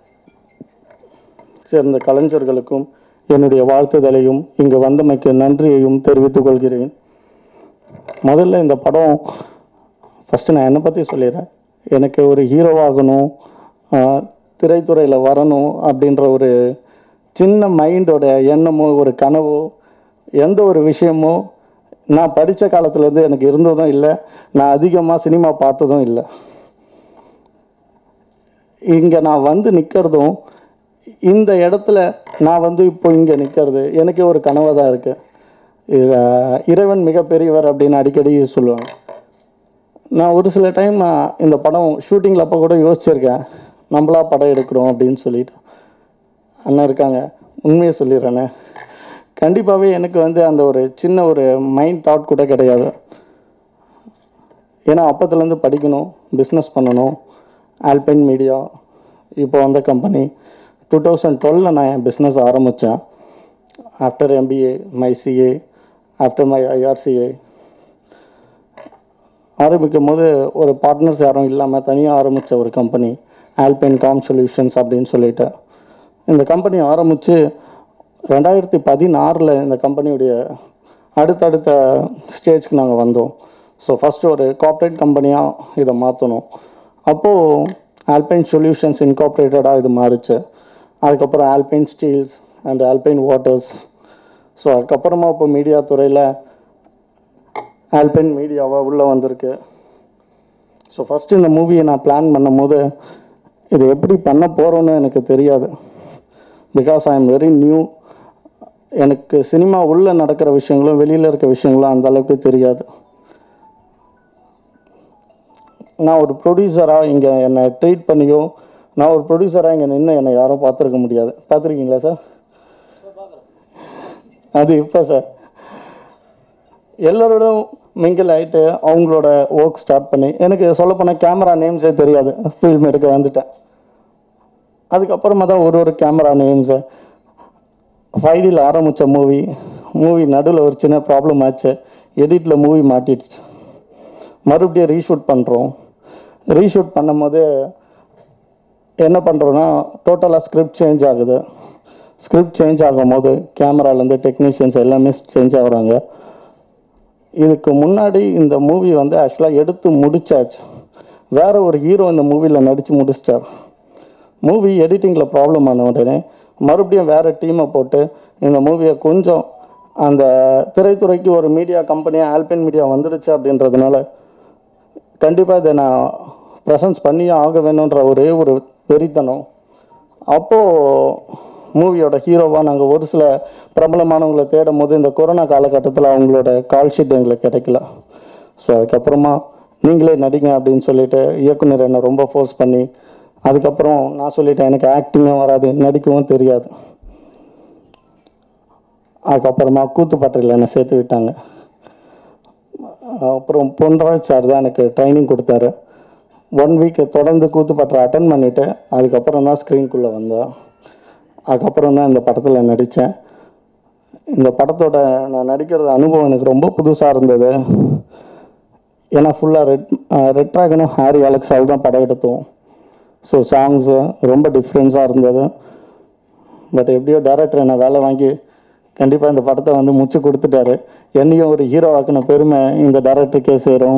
சேர்ந்த கலைஞர்களுக்கும் என்னுடைய வாழ்த்துதலையும் இங்கு வந்தமைக்கு நன்றியையும் தெரிவித்துக் கொள்கிறேன் முதல்ல இந்த படம் ஃபஸ்ட்டு நான் என்னை பற்றி சொல்லிடுறேன் எனக்கு ஒரு ஹீரோவாகணும் திரைத்துறையில் வரணும் அப்படின்ற ஒரு சின்ன மைண்டோட எண்ணமோ ஒரு கனவோ எந்த ஒரு விஷயமோ நான் படித்த காலத்துலேருந்து எனக்கு இருந்ததும் இல்லை நான் அதிகமாக சினிமா பார்த்ததும் இல்லை இங்கே நான் வந்து நிற்கிறதும் இந்த இடத்துல நான் வந்து இப்போ இங்கே நிற்கிறது எனக்கே ஒரு கனவாக தான் இருக்குது இது இறைவன் மிகப்பெரியவர் அப்படின்னு அடிக்கடி சொல்லுவாங்க நான் ஒரு சில டைம் இந்த படம் ஷூட்டிங்கில் அப்போ கூட யோசிச்சிருக்கேன் நம்மளா படம் எடுக்கிறோம் அப்படின்னு சொல்லிட்டு அண்ணா இருக்காங்க உண்மையை சொல்லிடுறேண்ணே கண்டிப்பாகவே எனக்கு வந்து அந்த ஒரு சின்ன ஒரு மைண்ட் தாட் கூட கிடையாது ஏன்னா அப்பத்துலேருந்து படிக்கணும் பிஸ்னஸ் பண்ணணும் ஆல்பைன் மீடியா இப்போ வந்த கம்பெனி டூ தௌசண்ட் டுவெலில் நான் என் பிஸ்னஸ் ஆரம்பித்தேன் after MBA my CA after my IRCA ஆரம்பிக்கும் போது ஒரு பார்ட்னர்ஸ் யாரும் இல்லாமல் தனியாக ஆரம்பித்த ஒரு கம்பெனி ஆல்பைன் காம் சொல்யூஷன்ஸ் அப்படின்னு சொல்லிட்டு இந்த கம்பெனி ஆரம்பித்து ரெண்டாயிரத்தி பதினாறில் இந்த கம்பெனியுடைய அடுத்தடுத்த ஸ்டேஜ்க்கு நாங்கள் வந்தோம் ஸோ ஃபஸ்ட்டு ஒரு கார்ப்பரேட் கம்பெனியாக இதை மாற்றணும் அப்போது ஆல்பைன் சொல்யூஷன்ஸ் இன்கார்பரேட்டடாக இது மாறுச்சு அதுக்கப்புறம் Alpine Steels and Alpine Waters so அதுக்கப்புறமா இப்போ மீடியா துறையில் ஆல்பைன் மீடியாவாக உள்ளே வந்திருக்கு ஸோ ஃபஸ்ட்டு இந்த மூவியை நான் பிளான் பண்ணும்போது இது எப்படி பண்ண போகிறோன்னு எனக்கு தெரியாது because I am very new எனக்கு சினிமா உள்ளே நடக்கிற விஷயங்களும் வெளியில் இருக்க விஷயங்களும் அந்த அளவுக்கு தெரியாது நான் ஒரு ப்ரொடியூசராக இங்கே என்னை ட்ரீட் பண்ணியோ நான் ஒரு ப்ரொடியூசராக இங்கே நின்று என்னை யாரும் பார்த்துருக்க முடியாது பார்த்துருக்கீங்களா சார் அது இப்போ சார் எல்லோரோடும் மிங்கிள் ஆகிட்டு அவங்களோட ஒர்க் ஸ்டார்ட் பண்ணி எனக்கு சொல்லப்போனால் கேமரா நேம்ஸே தெரியாது ஃபில்ம் எடுக்க வந்துட்டேன் அதுக்கப்புறமா தான் ஒரு ஒரு கேமரா நேம்ஸு ஃபைடியில் ஆரம்பித்த மூவி மூவி நடுவில் ஒரு சின்ன ப்ராப்ளம் ஆச்சு எடிட்டில் மூவி மாட்டிடுச்சு மறுபடியும் ரீஷூட் பண்ணுறோம் ரீஷூட் பண்ணும்போது என்ன பண்ணுறோன்னா டோட்டலாக ஸ்கிரிப்ட் சேஞ்ச் ஆகுது ஸ்கிரிப்ட் சேஞ்ச் ஆகும்போது கேமராலேருந்து டெக்னீஷியன்ஸ் எல்லாமே சேஞ்ச் ஆகுறாங்க இதுக்கு முன்னாடி இந்த மூவி வந்து ஆக்சுவலாக எடுத்து முடிச்சாச்சு வேற ஒரு ஹீரோ இந்த மூவியில் நடித்து முடிச்சிட்டார் மூவி எடிட்டிங்கில் ப்ராப்ளம் ஆன உடனே மறுபடியும் வேறு டீமை போட்டு இந்த மூவியை கொஞ்சம் அந்த திரைத்துறைக்கு ஒரு மீடியா கம்பெனியாக ஆல்பின் மீடியா வந்துடுச்சு அப்படின்றதுனால கண்டிப்பாக இதை நான் ப்ரெசன்ஸ் பண்ணியே ஆக வேணுன்ற ஒரே ஒரு வெறித்தனம் அப்போது மூவியோட ஹீரோவாக நாங்கள் ஒரு சில பிரபலமானவங்களை தேடும் போது இந்த கொரோனா காலகட்டத்தில் அவங்களோட கால் ஷீட் எங்களுக்கு கிடைக்கல ஸோ அதுக்கப்புறமா நீங்களே நடிங்க அப்படின்னு சொல்லிட்டு இயக்குனர் என்னை ரொம்ப ஃபோர்ஸ் பண்ணி அதுக்கப்புறம் நான் சொல்லிட்டேன் எனக்கு ஆக்டிங்கும் வராது நடிக்கவும் தெரியாது அதுக்கப்புறமா கூத்துப்பாட்டில் என்னை சேர்த்து விட்டாங்க அப்புறம் பொன்ராஜ் சார் தான் எனக்கு ட்ரைனிங் கொடுத்தாரு ஒன் வீக் தொடர்ந்து கூத்துப்பாட்டை அட்டன் பண்ணிவிட்டு அதுக்கப்புறம் தான் ஸ்க்ரீன்குள்ளே வந்தேன் அதுக்கப்புறம் தான் இந்த படத்தில் நடித்தேன் இந்த படத்தோட நான் நடிக்கிறது அனுபவம் எனக்கு ரொம்ப புதுசாக இருந்தது ஏன்னா ஃபுல்லாக ரெட் ரெட் ட்ராகனும் ஹாரி அலெக்ஸால் தான் படம் எடுத்தோம் ஸோ சாங்ஸு ரொம்ப டிஃப்ரென்ஸாக இருந்தது பட் எப்படியோ டேரக்டர் என்னை வேலை வாங்கி கண்டிப்பாக இந்த படத்தை வந்து முச்சு கொடுத்துட்டாரு என்னையும் ஒரு ஹீரோ ஆக்கின பெருமை இந்த டேரக்டருக்கே சேரும்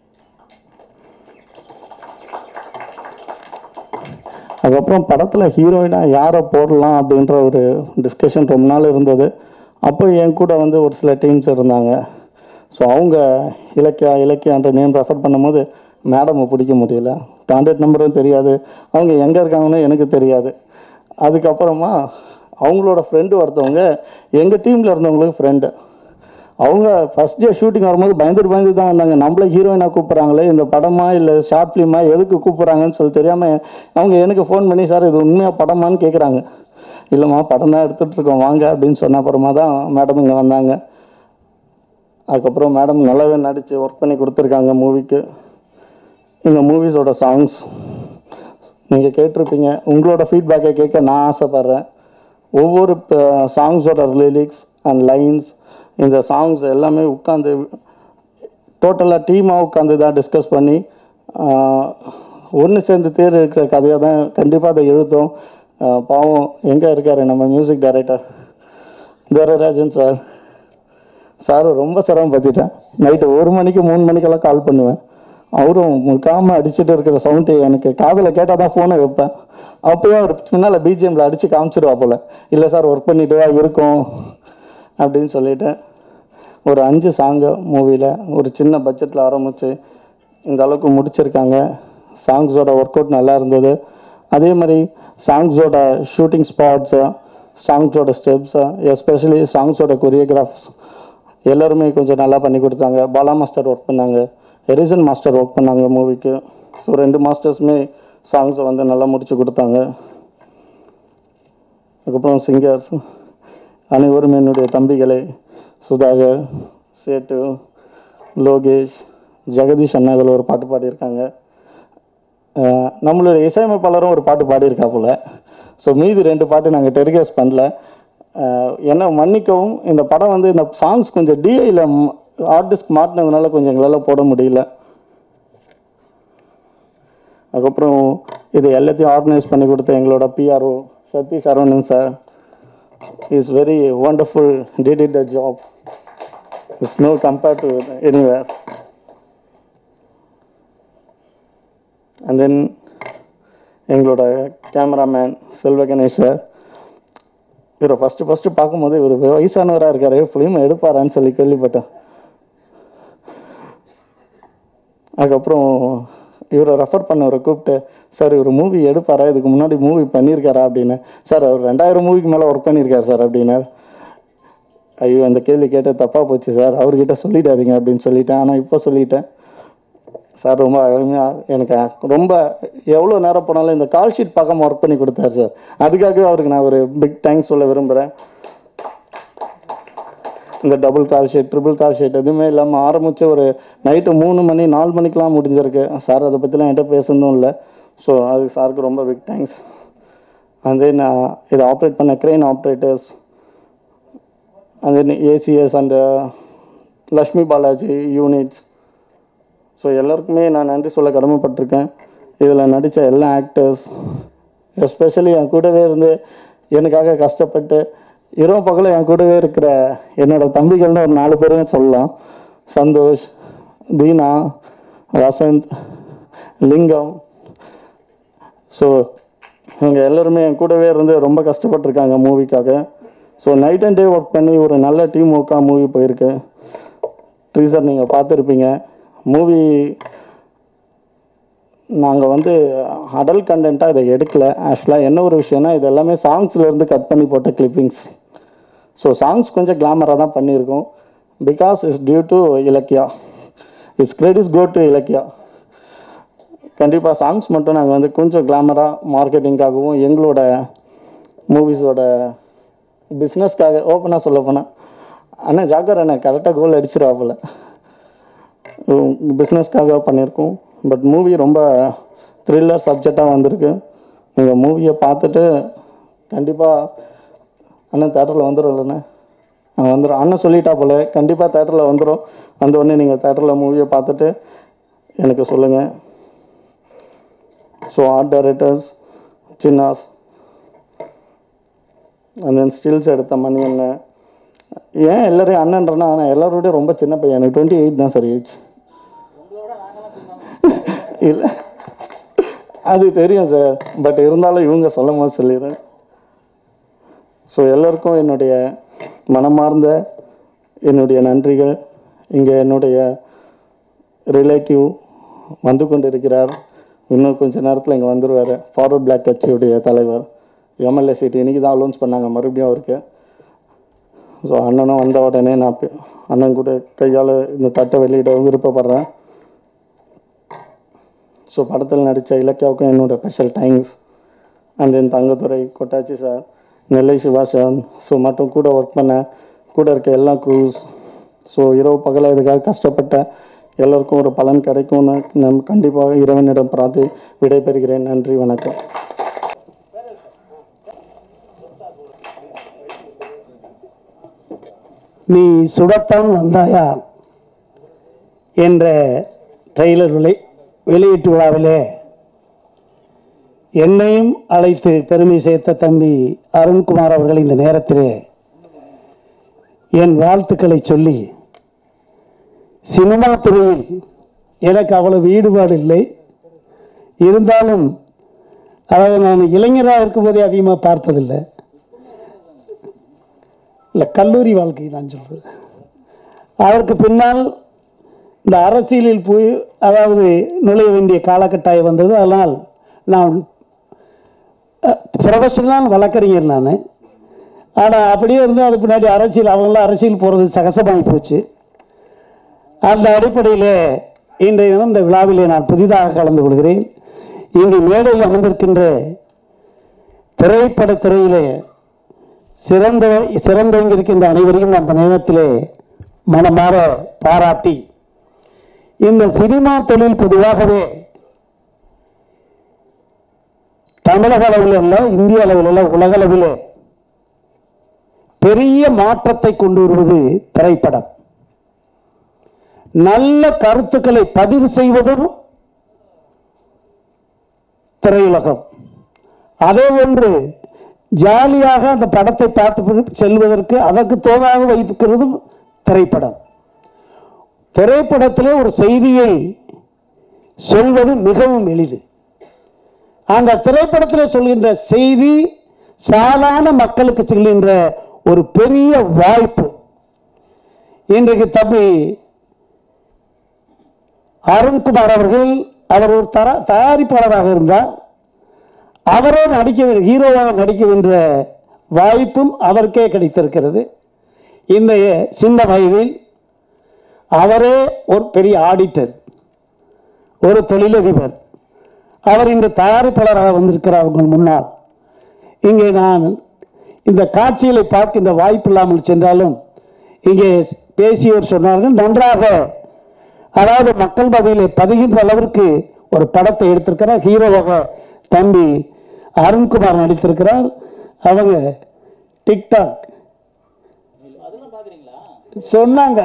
அதுக்கப்புறம் படத்தில் ஹீரோயினாக யாரை போடலாம் அப்படின்ற ஒரு டிஸ்கஷன் ரொம்ப நாள் இருந்தது அப்போ என் கூட வந்து ஒரு சில டீம்ஸ் இருந்தாங்க ஸோ அவங்க இலக்கியா இலக்கியான்ற நேம் ரெஃபர் பண்ணும்போது மேடமை பிடிக்க முடியல கான்டாக்ட் நம்பரும் தெரியாது அவங்க எங்கே இருக்காங்கன்னு எனக்கு தெரியாது அதுக்கப்புறமா அவங்களோட ஃப்ரெண்டு ஒருத்தவங்க எங்கள் டீமில் இருந்தவங்களுக்கு ஃப்ரெண்டு அவங்க ஃபர்ஸ்ட் டே ஷூட்டிங் வரும்போது பயந்துட்டு பயந்து தான் வந்தாங்க நம்மள ஹீரோயினாக கூப்பிட்றாங்களே இந்த படமா இல்லை ஷார்ட் ஃபிலிமா எதுக்கு கூப்பிட்றாங்கன்னு சொல்லி தெரியாமல் அவங்க எனக்கு ஃபோன் பண்ணி சார் இது உண்மையாக படமான்னு கேட்குறாங்க இல்லைம்மா படம் தான் எடுத்துகிட்டு இருக்கோம் வாங்க அப்படின்னு சொன்ன அப்புறமா தான் மேடம் இங்கே வந்தாங்க அதுக்கப்புறம் மேடம் நல்லாவே நடித்து ஒர்க் பண்ணி கொடுத்துருக்காங்க மூவிக்கு இந்த மூவிஸோட சாங்ஸ் நீங்கள் கேட்டிருப்பீங்க உங்களோட ஃபீட்பேக்கை கேட்க நான் ஆசைப்பட்றேன் ஒவ்வொரு சாங்ஸோட லிரிக்ஸ் அண்ட் லைன்ஸ் இந்த சாங்ஸ் எல்லாமே உட்காந்து டோட்டலாக டீமாக உட்காந்து தான் டிஸ்கஸ் பண்ணி ஒன்று சேர்ந்து தேர் இருக்கிற கதையை தான் கண்டிப்பாக அதை எழுதும் ஆஹ் பாவம் எங்கே இருக்கார் நம்ம music director Durairajan sir sir ரொம்ப சிரமப்படுத்திட்டேன் நைட்டு ஒரு மணிக்கு மூணு மணிக்கெல்லாம் கால் பண்ணுவேன் அவரும் முழுக்காமல் அடிச்சுட்டு இருக்கிற சவுண்டு எனக்கு காதில் கேட்டால் தான் ஃபோனை வைப்பேன் அப்போயும் அவர் பின்னால் பிஜிஎம்ல அடித்து காமிச்சிடுவா போல் இல்லை சார் ஒர்க் பண்ணிட்டு தான் இருக்கும் அப்படின்னு சொல்லிட்டு ஒரு அஞ்சு சாங்கு மூவியில் ஒரு சின்ன பட்ஜெட்டில் ஆரம்பித்து இந்த அளவுக்கு முடிச்சிருக்காங்க சாங்ஸோட ஒர்க் அவுட் நல்லா இருந்தது அதே மாதிரி சாங்ஸோட ஷூட்டிங் ஸ்பாட்ஸு சாங்ஸோட ஸ்டெப்ஸு எஸ்பெஷலி சாங்ஸோட கொரியோகிராஃப்ஸ் எல்லாருமே கொஞ்சம் நல்லா பண்ணி கொடுத்தாங்க பாலா மாஸ்டர் ஒர்க் பண்ணாங்க எரிசன் மாஸ்டர் ஒர்க் பண்ணாங்க மூவிக்கு ஸோ ரெண்டு மாஸ்டர்ஸுமே சாங்ஸை வந்து நல்லா முடிச்சு கொடுத்தாங்க அதுக்கப்புறம் சிங்கர்ஸ் அனைவரும் என்னுடைய தம்பிகளே சுதாகர் சேட்டு லோகேஷ் ஜெகதீஷ் அண்ணா இதில் ஒரு பாட்டு பாடியிருக்காங்க அஹ் நம்மளுடைய இசையமைப்பாளரும் ஒரு பாட்டு பாடியிருக்காப்புல ஸோ மீதி ரெண்டு பாட்டு நாங்கள் டெலிகாஸ்ட் பண்ணல அஹ் என்ன மன்னிக்கவும் இந்த படம் வந்து இந்த சாங்ஸ் கொஞ்சம் டிஐயில் ஆர்டிஸ்ட் மாட்டினதுனால கொஞ்சம் எங்களால் போட முடியல அதுக்கப்புறம் இது எல்லாத்தையும் ஆர்கனைஸ் பண்ணி கொடுத்த எங்களோட PRO Satish Aravanan sir is very wonderful did it the job is no compare to anywhere and then எங்களோட கேமராமேன் செல்வ கணேஷர் இவரை ஃபஸ்ட்டு ஃபஸ்ட்டு பார்க்கும்போது இவர் வயசானவராக இருக்காரு ஃபிலிம் எடுப்பாரான்னு சொல்லி கேள்விப்பட்டேன் அதுக்கப்புறம் இவரை ரெஃபர் பண்ணவரை கூப்பிட்டு சார் இவர் மூவி எடுப்பாரா இதுக்கு முன்னாடி மூவி பண்ணியிருக்காரா அப்படின்னு சார் அவர் ரெண்டாயிரம் மூவிக்கு மேலே ஒர்க் பண்ணியிருக்காரு சார் அப்படின்னார் ஐயோ அந்த கேள்வி கேட்டு தப்பாக போச்சு சார் அவர்கிட்ட சொல்லிடாதீங்க அப்படின்னு சொல்லிட்டேன் ஆனால் இப்போ சொல்லிட்டேன் சார் ரொம்ப அருமையாக எனக்கு ரொம்ப எவ்வளோ நேரம் போனாலும் இந்த கால் ஷீட் பார்க்காம ஒர்க் பண்ணி கொடுத்தாரு சார் அதுக்காகவே அவருக்கு நான் ஒரு பிக் தேங்க்ஸ் சொல்ல விரும்புகிறேன் இந்த double call sheet triple call sheet எதுவுமே இல்லாமல் ஆரம்பித்து ஒரு நைட்டு மூணு மணி நாலு மணிக்கெலாம் முடிஞ்சிருக்கு சார் அதை பற்றிலாம் என்கிட்ட பேசணும் இல்லை ஸோ அதுக்கு சாருக்கு ரொம்ப பிக் தேங்க்ஸ் அண்ட் தென் இதை ஆப்ரேட் பண்ண crane operators and then ACS and Lakshmi Balaji units so எல்லாருக்குமே நான் நன்றி சொல்ல கடமைப்பட்டிருக்கேன் இதில் நடித்த எல்லா ஆக்டர்ஸ் எஸ்பெஷலி என் கூடவே இருந்து எனக்காக கஷ்டப்பட்டு இரவு பகலும் என் கூடவே இருக்கிற என்னோட தம்பிகள்னு ஒரு நாலு பேரும் சொல்லலாம் சந்தோஷ் தீனா வசந்த் லிங்கம் ஸோ இவங்க எல்லாருமே என் கூடவே இருந்து ரொம்ப கஷ்டப்பட்டிருக்காங்க மூவிக்காக so night and day work பண்ணி ஒரு நல்ல டீம் ஒர்க்காக மூவி போயிருக்கு ட்ரீசர் நீங்கள் பார்த்துருப்பீங்க மூவி நாங்கள் வந்து அடல் கண்டென்ட்டாக இதை எடுக்கல ஆக்சுவலாக என்ன ஒரு விஷயம்னா இது எல்லாமே சாங்ஸ்லேருந்து கட் பண்ணி போட்ட கிளிப்பிங்ஸ் ஸோ சாங்ஸ் கொஞ்சம் கிளாமராக தான் பண்ணியிருக்கோம் because is due to Ilakkiya is credits go to Ilakkiya கண்டிப்பாக சாங்ஸ் மட்டும் நாங்கள் வந்து கொஞ்சம் கிளாமராக மார்க்கெட்டிங்காகவும் எங்களோட மூவிஸோட பிஸ்னஸ்க்காக ஓப்பனாக சொல்ல போனால் அண்ணா ஜாக்கர் அண்ணா கரெக்டாக கோல் அடிச்சிருவாப்புல பிஸ்னஸ்க்காக பண்ணியிருக்கோம் பட் மூவி ரொம்ப த்ரில்லர் சப்ஜெக்டாக வந்திருக்கு நீங்கள் மூவியை பார்த்துட்டு கண்டிப்பாக அண்ணன் தேட்டரில் வந்துடும் இல்லைண்ணே வந்துடும் அண்ணன் சொல்லிட்டா போல கண்டிப்பாக தேட்டரில் வந்துடும் வந்த உடனே நீங்கள் தேட்டரில் மூவியை பார்த்துட்டு எனக்கு சொல்லுங்கள் so art directors Chinnas and then stills எடுத்த மணி அண்ணன் ஏன் எல்லாரையும் அண்ணன்றனா நான் எல்லாரோடய ரொம்ப சின்ன பையன் எனக்கு டுவெண்ட்டி எயிட் தான் சார் ஏஜ் இல்லை அது தெரியும் சார் பட் இருந்தாலும் இவங்க சொல்லும் போது சொல்லிடுறேன் ஸோ எல்லாருக்கும் என்னுடைய மனமார்ந்த என்னுடைய நன்றிகள் இங்கே என்னுடைய ரிலேட்டிவ் வந்து கொண்டிருக்கிறார் இன்னும் கொஞ்ச நேரத்தில் இங்கே வந்துடுவார் ஃபார்வர்ட் பிளாக் கட்சியுடைய தலைவர் எம்எல்ஏ சீட் இன்றைக்கி தான் அலௌன்ஸ் பண்ணாங்க மறுபடியும் அவருக்கு ஸோ அண்ணனும் வந்த உடனே நான் பே- அண்ணன் கூட கையால் இந்த தட்டை வெளியிட விருப்பப்படுறேன் ஸோ படத்தில் நடித்த இலக்கியாவுக்கும் என்னோட special thanks and then Thangathurai Kottachi sir Nellai Siva sir so மற்றும் கூட ஒர்க் பண்ண கூட இருக்க எல்லா க்ரூஸ் ஸோ இரவு பகல இதுக்காக கஷ்டப்பட்ட எல்லோருக்கும் ஒரு பலன் கிடைக்கும்னு நம் கண்டிப்பாக இறைவனிடம் பிரார்த்தி விடைபெறுகிறேன் நன்றி வணக்கம் நீ சுடத்தான் வந்தாயா என்ற ட்ரெய்லர் விலை வெளியீட்டு விழாவிலே என்னையும் அழைத்து பெருமை சேர்த்த தம்பி அருண்குமார் அவர்கள் இந்த நேரத்திலே என் வாழ்த்துக்களை சொல்லி சினிமா துறையில் எனக்கு அவ்வளவு ஈடுபாடு இல்லை இருந்தாலும் அதாவது நான் இளைஞராக இருக்கும்போதே அதிகமாக பார்த்ததில்லை இல்லை கல்லூரி வாழ்க்கை நான் சொல்கிறேன் அதற்கு பின்னால் இந்த அரசியலில் போய் அதாவது நுழைய வேண்டிய காலகட்டாயம் வந்தது அதனால் நான் ப்ரொஃபஷனல் வழக்கறிஞர் நான் ஆனால் அப்படியே இருந்து அதுக்கு பின்னாடி அரசியல் அவங்களாம் அரசியல் போகிறது சகசமாகி போச்சு அந்த அடிப்படையில் இன்றைய தினம் இந்த விழாவிலே நான் புதிதாக கலந்து கொள்கிறேன் இங்கு மேடையில் அமர்ந்திருக்கின்ற திரைப்படத் துறையிலே சிறந்த சிறந்தவங்க இருக்கின்ற அனைவரையும் அந்த நேரத்திலே மனமாற பாராட்டி இந்த சினிமா தொழில் பொதுவாகவே தமிழக அளவில் அல்ல இந்திய அளவில் அல்ல உலக அளவில் பெரிய மாற்றத்தை கொண்டு வருவது திரைப்படம் நல்ல கருத்துக்களை பதிவு செய்வதும் திரையுலகம் அதே ஒன்று ஜாலியாக அந்த படத்தை பார்த்து செல்வதற்கு அதற்கு தோதாக வைத்திருக்கிறதும் திரைப்படம் திரைப்படத்திலே ஒரு செய்தியை சொல்வது மிகவும் எளிது அந்த திரைப்படத்தில் சொல்கின்ற செய்தி சாதாரண மக்களுக்கு செல்கின்ற ஒரு பெரிய வாய்ப்பு இன்றைக்கு தம்பி அருண்குமார் அவர்கள் அவர் ஒரு தர தயாரிப்பாளராக இருந்தார் அவரே நடிக்க வே- ஹீரோவாக நடிக்க வேண்டிய வாய்ப்பும் அவருக்கே கிடைத்திருக்கிறது இந்த சின்ன வயதில் அவரே ஒரு பெரிய ஆடிட்டர் ஒரு தொழிலதிபர் அவர் இன்று தயாரிப்பாளராக வந்திருக்கிறார் உங்கள் முன்னால் இங்கே நான் இந்த காட்சிகளை பார்க்கின்ற வாய்ப்பு இல்லாமல் சென்றாலும் இங்கே பேசியவர் சொன்னார்கள் நன்றாக அதாவது மக்கள் மத்தியிலே பதிகின்ற அளவிற்கு ஒரு படத்தை எடுத்திருக்கிறார் ஹீரோவாக தம்பி அருண்குமார் நடித்திருக்கிறார் அவங்க டிக்டாக் சொன்னாங்க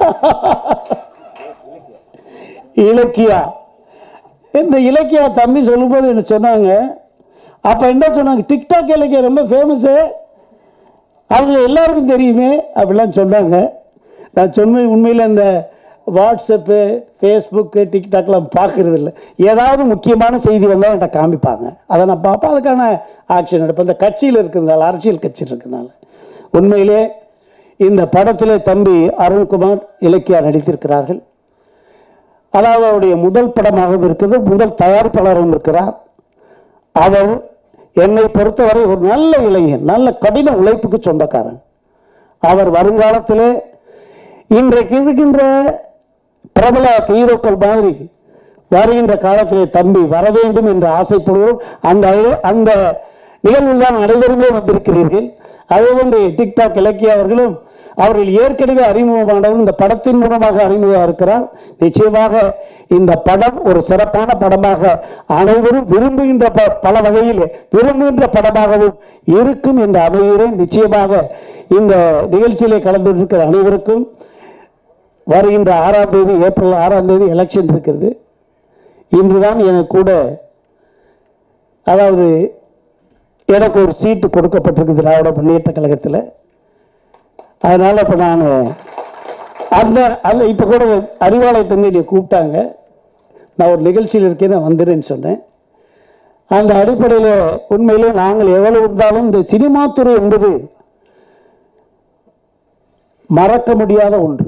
இலக்கியா இந்த இலக்கியா தம்பி சொல்லும்போது என்ன சொன்னாங்க அப்போ என்ன சொன்னாங்க டிக்டாக் இலக்கியா ரொம்ப ஃபேமஸு அவங்க எல்லாருக்கும் தெரியுமே அப்படிலாம் சொன்னாங்க நான் சொன்ன உண்மையில் இந்த வாட்ஸ்அப்பு ஃபேஸ்புக்கு டிக்டாக்லாம் பார்க்கறது இல்லை ஏதாவது முக்கியமான செய்தி வந்தால் என்கிட்ட காமிப்பாங்க அதை நான் பார்ப்பேன் அதுக்கான ஆக்ஷன் எடுப்பேன் இந்த கட்சியில் இருக்கிறதுனால அரசியல் கட்சியில் இருக்கிறதுனால உண்மையிலே இந்த படத்திலே தம்பி அருண்குமார் இலக்கியா நடித்திருக்கிறார்கள் அதாவது அவருடைய முதல் படமாகவும் இருக்கிறது முதல் தயாரிப்பாளரும் இருக்கிறார் அவர் என்னை பொறுத்தவரை ஒரு நல்ல இளைஞன் நல்ல கடின உழைப்புக்கு சொந்தக்காரன் அவர் வருங்காலத்திலே இன்றைக்கு இருக்கின்ற பிரபல ஹீரோக்கள் மாதிரி வருகின்ற காலத்திலே தம்பி வர வேண்டும் என்று ஆசைப்படுவோம் அந்த அந்த நிகழ்வில் தான் அனைவருமே வந்திருக்கிறீர்கள் அதே போன்று டிக்டாக் இலக்கிய அவர்களும் அவர்கள் ஏற்கனவே அறிமுகமானவர் இந்த படத்தின் மூலமாக அறிமுகம் இருக்கிறார் நிச்சயமாக இந்த படம் ஒரு சிறப்பான படமாக அனைவரும் விரும்புகின்ற ப- பல வகையில் விரும்புகின்ற படமாகவும் இருக்கும் என்று அமைகிறேன் நிச்சயமாக இந்த நிகழ்ச்சியிலே கலந்து இருக்கிற அனைவருக்கும் வருகின்ற ஆறாம் தேதி ஏப்ரல் ஆறாம் தேதி எலெக்ஷன் இருக்கிறது இன்றுதான் எனக்கு கூட அதாவது எனக்கு ஒரு சீட்டு கொடுக்கப்பட்டிருக்கு திராவிட முன்னேற்ற கழகத்தில் அதனால் இப்போ நான் அந்த அந்த இப்போ கூட அறிவாலயத்திலிருந்து என்னை கூப்பிட்டாங்க நான் ஒரு நிகழ்ச்சியில் இருக்கேன் நான் வந்துடுறேன்னு சொன்னேன் அந்த அடிப்படையில் உண்மையிலே நாங்கள் எவ்வளவு இருந்தாலும் இந்த சினிமா துறை என்பது மறக்க முடியாத ஒன்று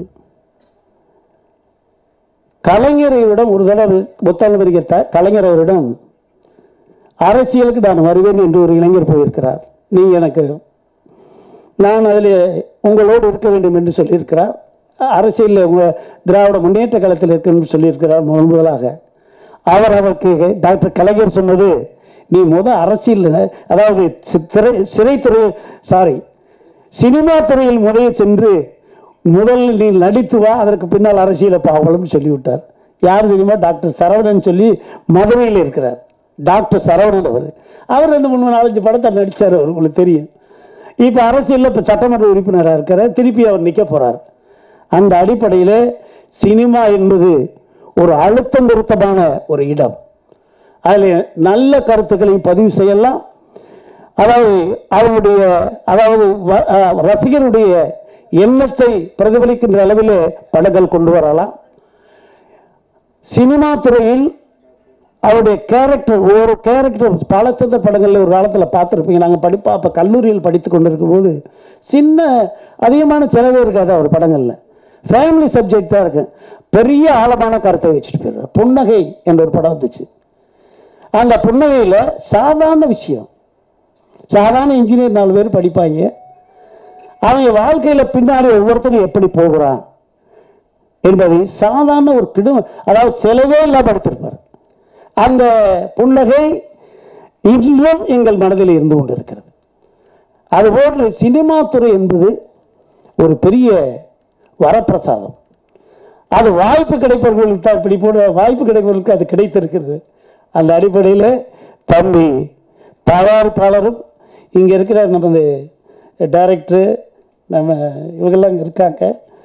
கலைஞரை விடம் ஒரு தடவை முத்தமிழ் கலைஞர் அவரிடம் அரசியலுக்கு நான் வருவேன் என்று ஒரு இளைஞர் போயிருக்கிறார் நீ எனக்கு நான் அதில் உங்களோடு இருக்க வேண்டும் என்று சொல்லியிருக்கிறார் அரசியலில் உங்கள் திராவிட முன்னேற்ற காலத்தில் இருக்குன்னு சொல்லியிருக்கிறார் முதல் முதலாக அவர் அவருக்கு டாக்டர் கலைஞர் சொன்னது நீ முத அரசியல் அதாவது சி- திரை சிறைத்துறை சாரி சினிமா துறையில் முதலில் சென்று முதலில் நீ நடித்து வா அதற்கு பின்னால் அரசியலை பாவலும் சொல்லிவிட்டார் யார் தெரியுமா டாக்டர் சரவணன் சொல்லி மதுரையில் இருக்கிறார் டாக்டர் சரவணன் அவர் அவர் ரெண்டு மூணு நாலஞ்சு படத்தை நடித்தார் அவர் உங்களுக்கு தெரியும் இப்போ அரசியலில் இப்போ சட்டமன்ற உறுப்பினராக இருக்கிறார் திருப்பி அவர் நிற்க போகிறார் அந்த அடிப்படையில் சினிமா என்பது ஒரு அழுத்தம் நிறுத்தமான ஒரு இடம் அதில் நல்ல கருத்துக்களையும் பதிவு செய்யலாம் அதாவது அவருடைய அதாவது வ- அஹ் ரசிகருடைய எண்ணத்தை பிரதிபலிக்கின்ற அளவில் படங்கள் கொண்டு வரலாம் சினிமா துறையில் அவருடைய கேரக்டர் ஒரு கேரக்டர் பாலச்சந்திர படங்களில் ஒரு காலத்தில் பார்த்துருப்பீங்க நாங்கள் படிப்பா அப்போ கல்லூரியில் படித்து கொண்டிருக்கும் போது சின்ன அதிகமான செலவே இருக்காது அவர் படங்களில் ஃபேமிலி சப்ஜெக்ட் தான் இருக்கு பெரிய ஆழமான கருத்தை வச்சுட்டு போயிடுறார் புன்னகை என்ற ஒரு படம் வந்துச்சு அந்த புன்னகையில் சாதாரண விஷயம் சாதாரண இன்ஜினியர் நாலு பேர் படிப்பாங்க அவங்க வாழ்க்கையில் பின்னாடி ஒவ்வொருத்தரும் எப்படி போகிறான் என்பதை சாதாரண ஒரு கிடு அதாவது செலவே இல்லாமல் எடுத்திருப்பார் அந்த புன்னகை இன்றும் எங்கள் மனதில் இருந்து கொண்டிருக்கிறது அதுபோன்று சினிமா துறை என்பது ஒரு பெரிய வரப்பிரசாதம் அது வாய்ப்பு கிடைப்பவர்களுக்கு தான் இப்படி போட வாய்ப்பு கிடைப்பவர்களுக்கு அது கிடைத்திருக்கிறது அந்த அடிப்படையில் தம்பி தயாரிப்பாளரும் இங்கே இருக்கிற நமது டைரக்டரு நம்ம இவங்கெல்லாம் இங்கே இருக்காங்க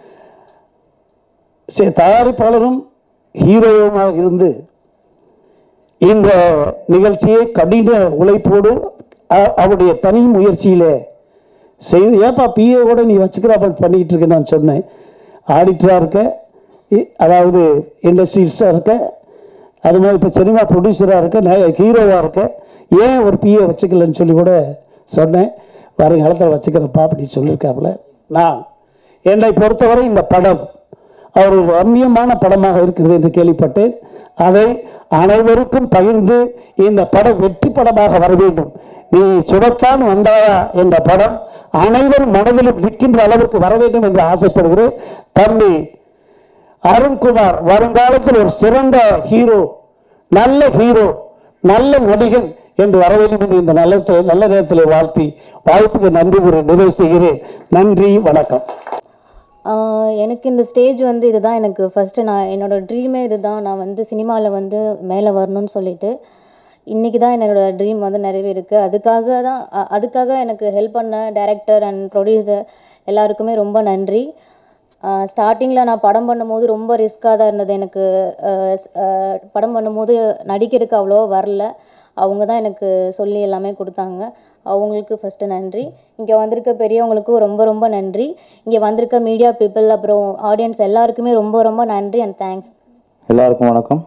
சரி தயாரிப்பாளரும் ஹீரோவுமாக இருந்து இந்த நிகழ்ச்சியை கடின உழைப்போடு அ- அவருடைய தனி முயற்சியிலே செய்து ஏப்பா பிஏ கூட நீ வச்சுக்கிறாப்ப பண்ணிக்கிட்டு இருக்க நான் சொன்னேன் ஆடிட்டராக இருக்க இ- அதாவது இண்டஸ்ட்ரியலிஸ்டாக இருக்க அது மாதிரி இப்போ சினிமா ப்ரொடியூசராக இருக்க ஹீரோவாக இருக்க ஏன் ஒரு பிஏ வச்சுக்கலன்னு சொல்லி கூட சொன்னேன் வருங்காலத்தில் வச்சுக்கிறப்பா அப்படின்னு சொல்லியிருக்காப்புல நான் என்னை பொறுத்தவரை இந்த படம் அவர் ஒரு ரம்மியமான படமாக இருக்கிறது என்று கேள்விப்பட்டேன் அதை அனைவருக்கும் பகிர்ந்து இந்த படம் வெற்றி படமாக வர வேண்டும் நீ சுடத்தான் வந்தாயா என்ற படம் அனைவரும் மனதிலும் நிற்கின்ற அளவிற்கு வர வேண்டும் என்று ஆசைப்படுகிறேன் தம்பி அருண்குமார் வருங்காலத்தில் ஒரு சிறந்த ஹீரோ நல்ல ஹீரோ நல்ல நடிகன் என்று வர வேண்டும் என்று இந்த நல்ல நல்ல நேரத்தில் வாழ்த்தி வாய்ப்புக்கு நன்றி கூறி நிறைவு செய்கிறேன் நன்றி வணக்கம் ஆஹ் எனக்கு இந்த ஸ்டேஜ் வந்து இதுதான் எனக்கு ஃபஸ்ட்டு நான் என்னோட ட்ரீமே இதுதான் நான் வந்து சினிமாவில் வந்து மேலே வரணும்னு சொல்லிட்டு இன்றைக்கி தான் என்னோட ட்ரீம் வந்து நிறைவேறிருக்கு அதுக்காக தான் அ- அதுக்காக எனக்கு ஹெல்ப் பண்ண டைரக்டர் அண்ட் ப்ரொடியூசர் எல்லாருக்குமே ரொம்ப நன்றி ஸ்டார்டிங்கில் நான் படம் பண்ணும்போது ரொம்ப ரிஸ்க்காக தான் இருந்தது எனக்கு ஆஹ் ஸ்- ஆஹ் படம் பண்ணும்போது நடிக்கிறதுக்கு அவ்வளோவா வரல அவங்க தான் எனக்கு சொல்லி எல்லாமே கொடுத்தாங்க அவங்களுக்கு ஃபஸ்ட்டு நன்றி இங்கே வந்திருக்க பெரியவங்களுக்கும் ரொம்ப ரொம்ப நன்றி இங்கே வந்திருக்க மீடியா பீப்புள் அப்புறம் ஆடியன்ஸ் எல்லாருக்குமே ரொம்ப ரொம்ப நன்றி அண்ட் தேங்க்ஸ் எல்லாருக்கும் வணக்கம்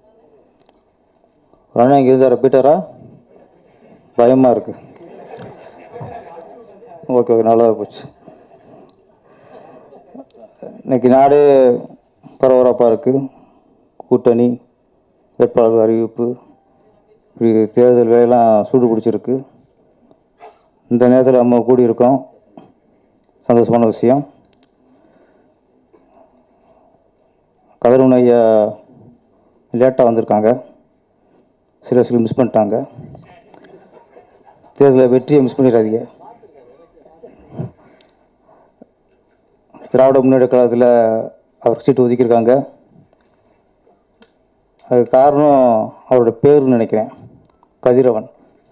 ரணா இங்கே இருந்தா ரிப்பீட்டரா பயமாக இருக்கு ஓகே ஓகே நல்லா போச்சு இன்னைக்கு நாடே பரபரப்பாக இருக்குது கூட்டணி வேட்பாளர் அறிவிப்பு இப்படி தேர்தல் வேலையெல்லாம் சூடு பிடிச்சிருக்கு இந்த நேரத்தில் நம்ம கூடியிருக்கோம் சந்தோஷமான விஷயம் கதிரவன் ஐயா லேட்டாக வந்திருக்காங்க சில சில மிஸ் பண்ணிட்டாங்க தேர்தலில் வெற்றியை மிஸ் பண்ணிடாதீங்க திராவிட முன்னேற்ற கழகத்தில் அவர் சீட்டு ஒதுக்கியிருக்காங்க அதுக்கு காரணம் அவரோட பேர்னு நினைக்கிறேன் கதிரவன்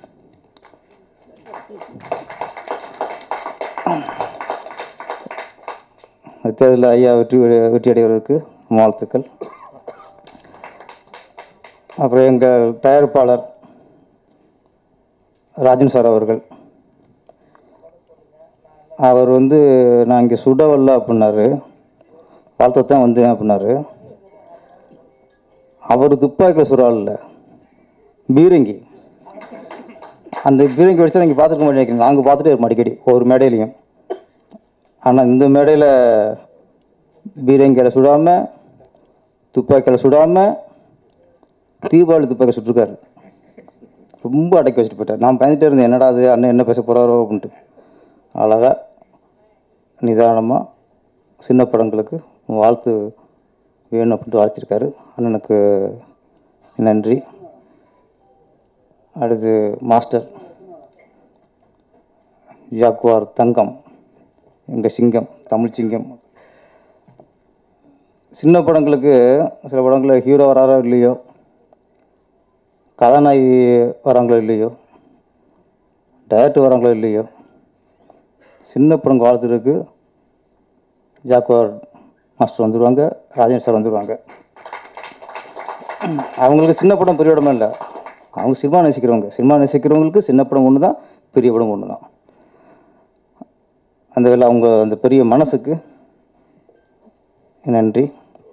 தேர்தலில் ஐயா வெற்றி வெற்றி அடைவதற்கு வாழ்த்துக்கள் அப்புறம் எங்கள் தயாரிப்பாளர் ராஜன் சார் அவர்கள் அவர் வந்து நான் இங்கே சுட வரல அப்படின்னாரு வாழ்த்து தான் வந்தேன் அப்படின்னாரு அவர் துப்பாக்கியில் சுறால் இல்லை பீரங்கி அந்த பீரங்கி வச்சு நீங்கள் பார்த்துருக்க மாட்டேங்க நாங்கள் பார்த்துட்டே இருப்போம் அடிக்கடி ஒவ்வொரு மேடையிலையும் ஆனால் இந்த மேடையில் பீரங்கியில் சுடாமல் துப்பாக்கியில் சுடாமல் தீபாவளி துப்பாக்கி சுட்டிருக்காரு ரொம்ப அடக்கி வச்சுட்டு போயிட்டார் நான் பயந்துட்டே இருந்தேன் என்னடா அது அண்ணன் என்ன பேச போகிறாரோ அப்படின்ட்டு அழகாக நிதானமாக சின்ன படங்களுக்கு வாழ்த்து வேணும் அப்படின்ட்டு வாழ்த்திருக்காரு அண்ணனுக்கு நன்றி அடுத்து மாஸ்டர் ஜாக்குவார் தங்கம் எங்கள் சிங்கம் தமிழ் சிங்கம் சின்ன படங்களுக்கு சில படங்களில் ஹீரோ வராரோ இல்லையோ கதாநாயகி வராங்களோ இல்லையோ டைரக்டர் வராங்களோ இல்லையோ சின்ன படம் வாழ்த்துறதுக்கு ஜாக்குவார் மாஸ்டர் வந்துடுவாங்க ராஜேஷ் சார் வந்துடுவாங்க அவங்களுக்கு சின்ன படம் பெரிய படமே இல்லை அவங்க சினிமா நேசிக்கிறவங்க சினிமா நேசிக்கிறவங்களுக்கு சின்ன படம் ஒன்று தான் பெரிய படம் ஒன்று தான் அந்த வேலை அவங்க அந்த பெரிய மனசுக்கு நன்றி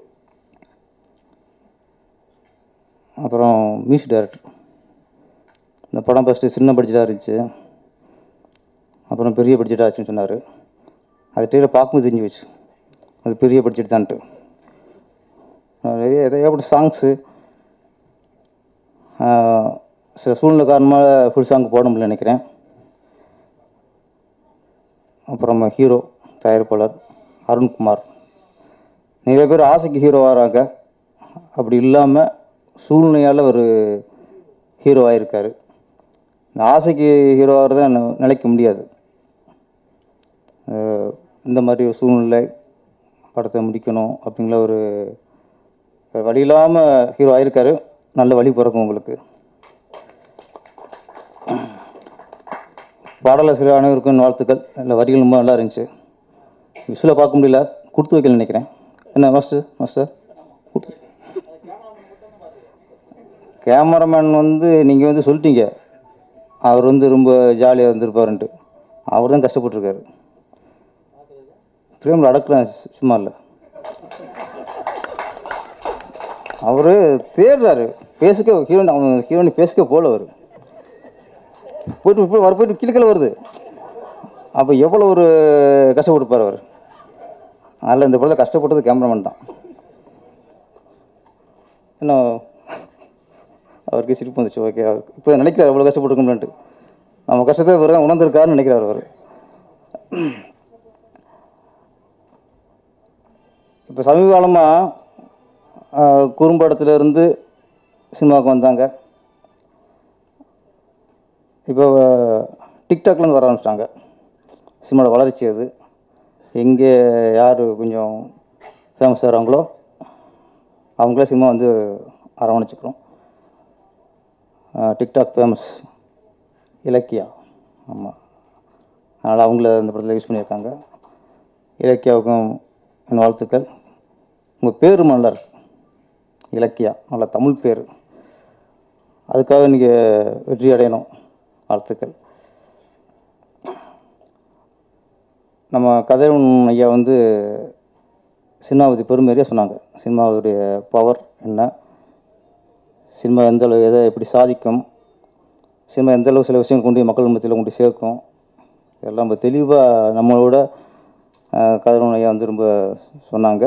அப்புறம் மியூசிக் டைரக்டர் இந்த படம் ஃபஸ்ட்டு சின்ன பட்ஜெட்டாக இருந்துச்சு அப்புறம் பெரிய பட்ஜெட்டாக ஆச்சுன்னு சொன்னார் அது டீல பார்க்கும்போது தெரிஞ்சு வச்சு அது பெரிய பட்ஜெட் தான்ட்டு நான் நிறைய ஏதாவது சாங்ஸு சில சூழ்நிலை காரணமாக ஃபுல் சாங் போட முடியல நினைக்கிறேன் அப்புறம் ஹீரோ தயாரிப்பாளர் அருண்குமார் நிறைய பேர் ஆசைக்கு ஹீரோ வராங்க அப்படி இல்லாமல் சூழ்நிலையால் ஒரு ஹீரோ ஆகிருக்காரு இந்த ஆசைக்கு ஹீரோ ஆகிறத நினைக்க முடியாது அஹ் இந்த மாதிரி ஒரு சூழ்நிலை படத்தை முடிக்கணும் அப்படிங்கிற ஒரு வேற வழி இல்லாமல் ஹீரோ ஆயிருக்காரு நல்ல வழி பிறக்கும் உங்களுக்கு பாடலாசிரியர் அனைவருக்கும் வாழ்த்துக்கள் நல்ல வரிகள் ரொம்ப நல்லா இருந்துச்சு விஷுவலாக பார்க்க முடியல கொடுத்து வைக்கல நினைக்கிறேன் என்ன மாஸ்டர் மாஸ்டர் கொடுத்து கேமராமேன் வந்து நீங்கள் வந்து சொல்லிட்டீங்க அவர் வந்து ரொம்ப ஜாலியாக இருந்திருப்பாருன்ட்டு அவர் தான் கஷ்டப்பட்டுருக்காரு ஃப்ரேமில் அடக்கலாம் சும்மா இல்லை அவர் தேடுறாரு பேசுக்க ஹீரோயின் அவன் ஹீரோயின் பேசுக்க போல அவர் போயிட்டு போய் வர போயிட்டு கிழக்கில் வருது அப்போ எவ்வளோ ஒரு கஷ்டப்பட்டுப்பார் அவர் அதில் இந்த படத்தில் கஷ்டப்பட்டது கேமராமேன் தான் இன்னும் அவருக்கு சிரிப்பு வந்துச்சு ஓகே அவர் இப்போ நினைக்கிறார் எவ்வளோ கஷ்டப்பட்டுருக்கோம்னுட்டு நம்ம கஷ்டத்தை இவர் தான் உணர்ந்திருக்காருன்னு நினைக்கிறார் அவர் இப்போ சமீப காலமாக குறும்படத்துல இருந்து சினிமாவுக்கு வந்தாங்க இப்போ டிக்டாக்லேருந்து வர ஆரம்பிச்சிட்டாங்க சினிமாவோட வளர்ச்சி அது எங்கே யார் கொஞ்சம் ஃபேமஸ் ஆகிறாங்களோ அவங்களே சினிமா வந்து அரவணைச்சிக்கிறோம் டிக்டாக் ஃபேமஸ் இலக்கியா ஆமாம் அதனால் அவங்கள இந்த படத்தில் யூஸ் பண்ணியிருக்காங்க இலக்கியாவுக்கும் என் வாழ்த்துக்கள் உங்கள் பேர் நல்லா இருக்கு இலக்கியா நல்ல தமிழ் பேர் அதுக்காக நீங்கள் வெற்றி அடையணும் வாழ்த்துக்கள் நம்ம கதைவன் ஐயா வந்து சினிமாவதி பெருமையாக சொன்னாங்க சினிமாவுடைய பவர் என்ன சினிமா எந்த அளவு எதை எப்படி சாதிக்கும் சினிமா எந்த அளவு சில விஷயங்கள் கொண்டு போய் மக்கள் மத்தியில் கொண்டு சேர்க்கும் இதெல்லாம் ரொம்ப தெளிவாக நம்மளோட கதிரவன் ஐயா வந்து ரொம்ப சொன்னாங்க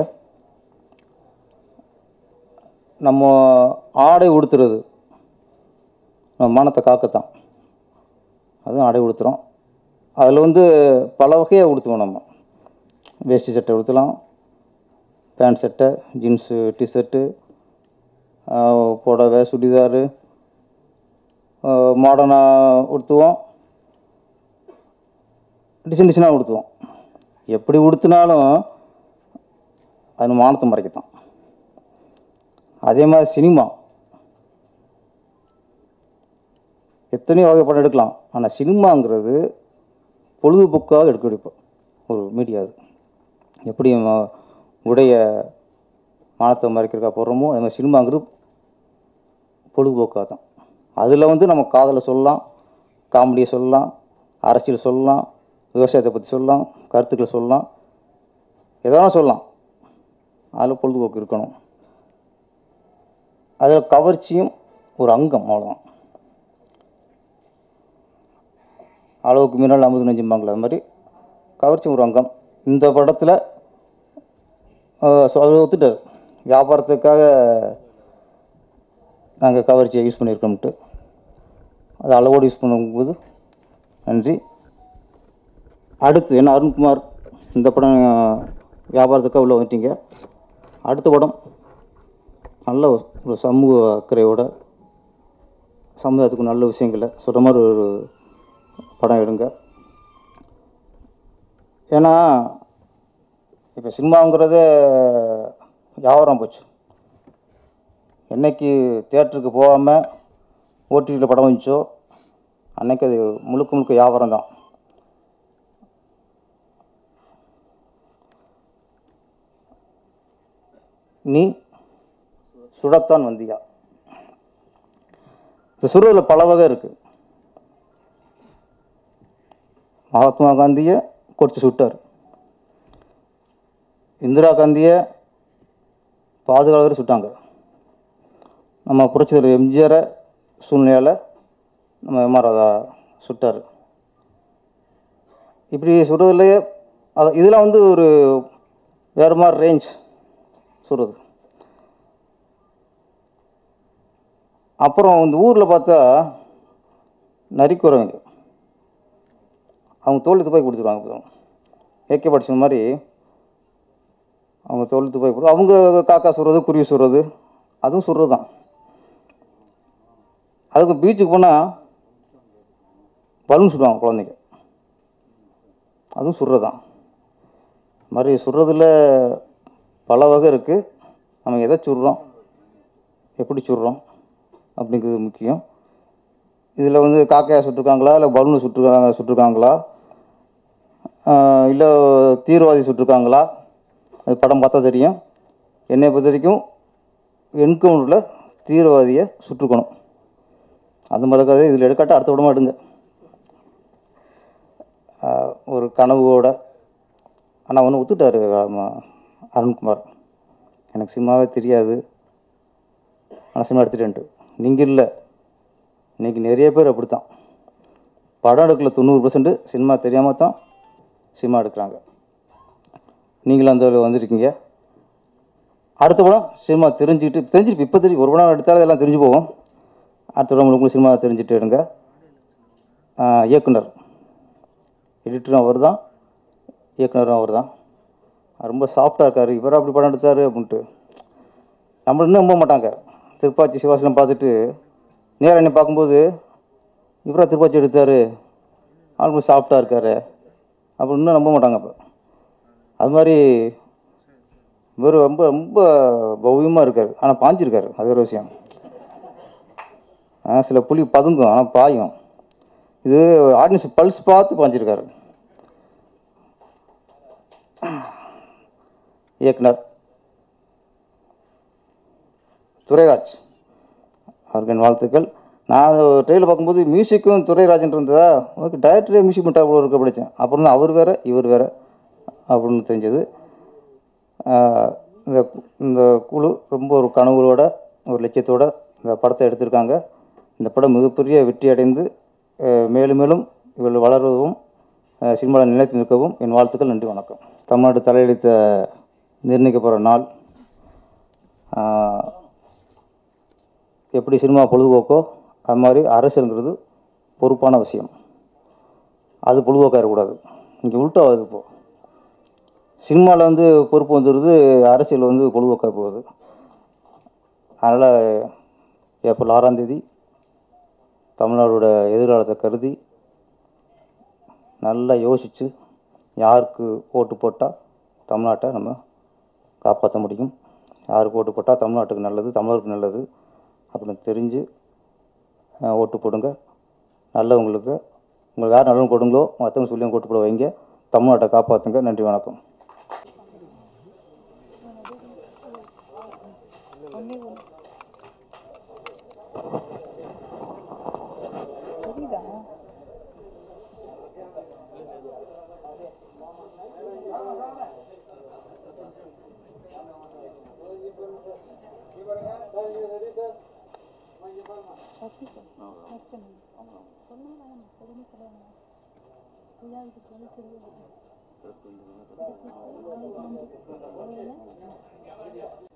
நம்ம ஆடை உடுத்துறது நம்ம மானத்தை காக்கத்தான் அதுவும் ஆடை உடுத்துகிறோம் அதில் வந்து பல வகையாக உடுத்துவோம் நம்ம வேஷ்டி சட்டை உடுத்தலாம் பேண்ட் சட்டை ஜீன்ஸு டிஷர்ட்டு புடவை சுடிதாரு மாடர்னாக உடுத்துவோம் டிசைன் டிசைனாக உடுத்துவோம் எப்படி உடுத்தினாலும் அது மானத்தை மறைக்கத்தான் அதே மாதிரி சினிமா எத்தனையோ வகை படம் எடுக்கலாம் ஆனால் சினிமாங்கிறது பொழுதுபோக்காக எடுக்க எடுப்போம் ஒரு மீடியா அது எப்படி நம்ம உடைய மானத்தை மறைக்கிறக்கா போடுறோமோ அது மாதிரி சினிமாங்கிறது பொழுதுபோக்காக தான் அதில் வந்து நம்ம காதலை சொல்லலாம் காமெடியை சொல்லலாம் அரசியல் சொல்லலாம் விவசாயத்தை பற்றி சொல்லலாம் கருத்துக்கள் சொல்லலாம் எதனா சொல்லலாம் அதில் பொழுதுபோக்கு இருக்கணும் அதில் கவர்ச்சியும் ஒரு அங்கம் அவ்வளோதான் அளவுக்கு மீறினால் அமுது நெஞ்சும்பாங்களே அது மாதிரி கவர்ச்சி ஒரு அங்கம் இந்த படத்தில் அவர் ஒத்துட்டார் வியாபாரத்துக்காக நாங்கள் கவர்ச்சியை யூஸ் பண்ணியிருக்கோம்ட்டு அது அளவோடு யூஸ் பண்ணும்போது நன்றி அடுத்து என்ன அருண்குமார் இந்த படம் வியாபாரத்துக்காக உள்ள வந்துட்டீங்க அடுத்த படம் நல்ல ஒரு சமூக அக்கறையோட சமுதாயத்துக்கு நல்ல விஷயங்களை சொல்கிற மாதிரி ஒரு படம் எடுங்க ஏன்னா இப்போ சினிமாங்கிறதே வியாபாரம் போச்சு என்னைக்கு தேட்டருக்கு போகாமல் ஓடிடியில் படம் வந்துச்சோ அன்னைக்கு அது முழுக்க முழுக்க வியாபாரம் தான் நீ சுடத்தான் வந்தியா இந்த சுடுறதுல பல வகை இருக்கு மகாத்மா காந்தியை கொடிச்சு சுட்டார் இந்திரா காந்தியை பாதுகாவலர் சுட்டாங்க நம்ம புரட்சி தலைவர் எம்ஜிஆரை சூழ்நிலையால் நம்ம எம்ஆர் ராதா சுட்டார் இப்படி சுடுறதுலையே அது இதெல்லாம் வந்து ஒரு வேறு மாதிரி ரேஞ்ச் சுடுறது அப்புறம் இந்த ஊரில் பார்த்தா நரிக்குறவங்க அவங்க தோல் துப்பாக்கி கொடுத்துருவாங்க ஏகே படிச்ச மாதிரி அவங்க தோல் துப்பாக்கி கொடு அவங்க காக்கா சுடுறது குருவி சுடுறது அதுவும் சுடுறது தான் அதுக்கு பீச்சுக்கு போனால் பலூன் சுடுவாங்க குழந்தைங்க அதுவும் சுடுறது தான் மாதிரி சுடுறதுல பல வகை இருக்குது நம்ம எதை சுடுறோம் எப்படி சுடுறோம் அப்படிங்கிறது முக்கியம் இதில் வந்து காக்கையா சுட்டிருக்காங்களா இல்லை பலூனை சுட்டுருக்காங்க சுட்டிருக்காங்களா இல்லை தீவிரவாதி சுட்டிருக்காங்களா அது படம் பார்த்தா தெரியும் என்னை பொறுத்த வரைக்கும் என்கவுண்டரில் தீவிரவாதியை சுட்டுருக்கணும் அந்த மாதிரி கதை இதில் எடுக்காட்ட அடுத்த படமாக எடுங்க ஆஹ் ஒரு கனவோட ஆனால் ஒன்று ஒத்துட்டார் அருண்குமார் எனக்கு சினிமாவே தெரியாது ஆனால் சினிமா எடுத்துட்டேன்ட்டு நீங்கள் இல்லை இன்றைக்கி நிறைய பேர் அப்படித்தான் படம் எடுக்கல தொண்ணூறு பர்சன்ட் சினிமா தெரியாமல் தான் சினிமா எடுக்கிறாங்க நீங்களும் அந்த வழியில வந்திருக்கீங்க அடுத்த படம் சினிமா தெரிஞ்சுக்கிட்டு தெரிஞ்சிருப்பு இப்போ தெரியும் ஒரு படம் எடுத்தாலும் எல்லாம் தெரிஞ்சு போகும் அடுத்த படம் உங்களுக்கு சினிமா தெரிஞ்சுட்டு எடுங்க ஆஹ் இயக்குனர் எடிட்டரும் அவர் தான் இயக்குனரும் அவர் தான் ரொம்ப சாஃப்டாக இருக்கார் இவரா அப்படி படம் எடுத்தார் அப்படின்ட்டு நம்மள இன்னும் நம்ப மாட்டாங்க திருப்பாச்சி சிவாசனம் பார்த்துட்டு நேரா என்னை பார்க்கும்போது இவரா திருப்பாச்சி எடுத்தார் ஆல்மோஸ்ட் சாஃப்டாக இருக்கார் அப்படி இன்னும் நம்ப மாட்டாங்க அப்போ அது மாதிரி இவர் ரொம்ப ரொம்ப பவ்யமாக இருக்கார் ஆனால் பாஞ்சிருக்காரு அது ஒரு விஷயம் ஆ, சில புலி பதுங்கும் ஆனால் பாயும் இது ஆடியன்ஸ் பல்ஸ் பார்த்து பாஞ்சிருக்காரு இயக்குனர் துரைராஜ் அவருக்கு என் வாழ்த்துக்கள் நான் ட்ரெயிலில் பார்க்கும்போது மியூசிக்கும் துரைராஜன் இருந்ததா ஓகே டைரக்டரே மியூசிக் மட்டும் அவ்வளோ இருக்க படித்தேன் அப்புறம் தான் அவர் வேற இவர் வேற அப்படின்னு தெரிஞ்சது ஆஹ் இந்த கு- இந்த குழு ரொம்ப ஒரு கனவுகளோட ஒரு லட்சியத்தோட இந்த படத்தை எடுத்திருக்காங்க இந்த படம் மிகப்பெரிய வெற்றி அடைந்து ஆஹ் மேலும் மேலும் இவர்கள் வளரவும் ஆஹ் சினிமாவில் நிலைத்து நிற்கவும் என் வாழ்த்துக்கள் நன்றி வணக்கம் தமிழ்நாடு தலையெழுத்த நிர்ணயிக்க போகிற நாள் ஆஹ் எப்படி சினிமா பொழுதுபோக்கோ அது மாதிரி அரசியலுங்கிறது பொறுப்பான விஷயம் அது பொழுதுபோக்காக இருக்கக்கூடாது இங்கே உள்டாவது இப்போ சினிமாவில் வந்து பொறுப்பு வந்துடுது அரசியல் வந்து பொழுதுபோக்காக போகுது அதனால் ஏப்ரல் ஆறாம் தேதி தமிழ்நாடோட எதிர்காலத்தை கருதி நல்லா யோசித்து யாருக்கு ஓட்டு போட்டால் தமிழ்நாட்டை நம்ம காப்பாற்ற முடியும் யாருக்கு ஓட்டு போட்டால் தமிழ்நாட்டுக்கு நல்லது தமிழருக்கு நல்லது அப்படின்னு தெரிஞ்சு அஹ், ஓட்டு போடுங்க நல்லவங்களுக்கு உங்களுக்கு யார் நல்லவங்க போடுங்களோ மற்றவங்க சொல்லி ஓட்டு போட வைங்க தமிழ்நாட்டை காப்பாற்றுங்க நன்றி வணக்கம் சொல்லுங்க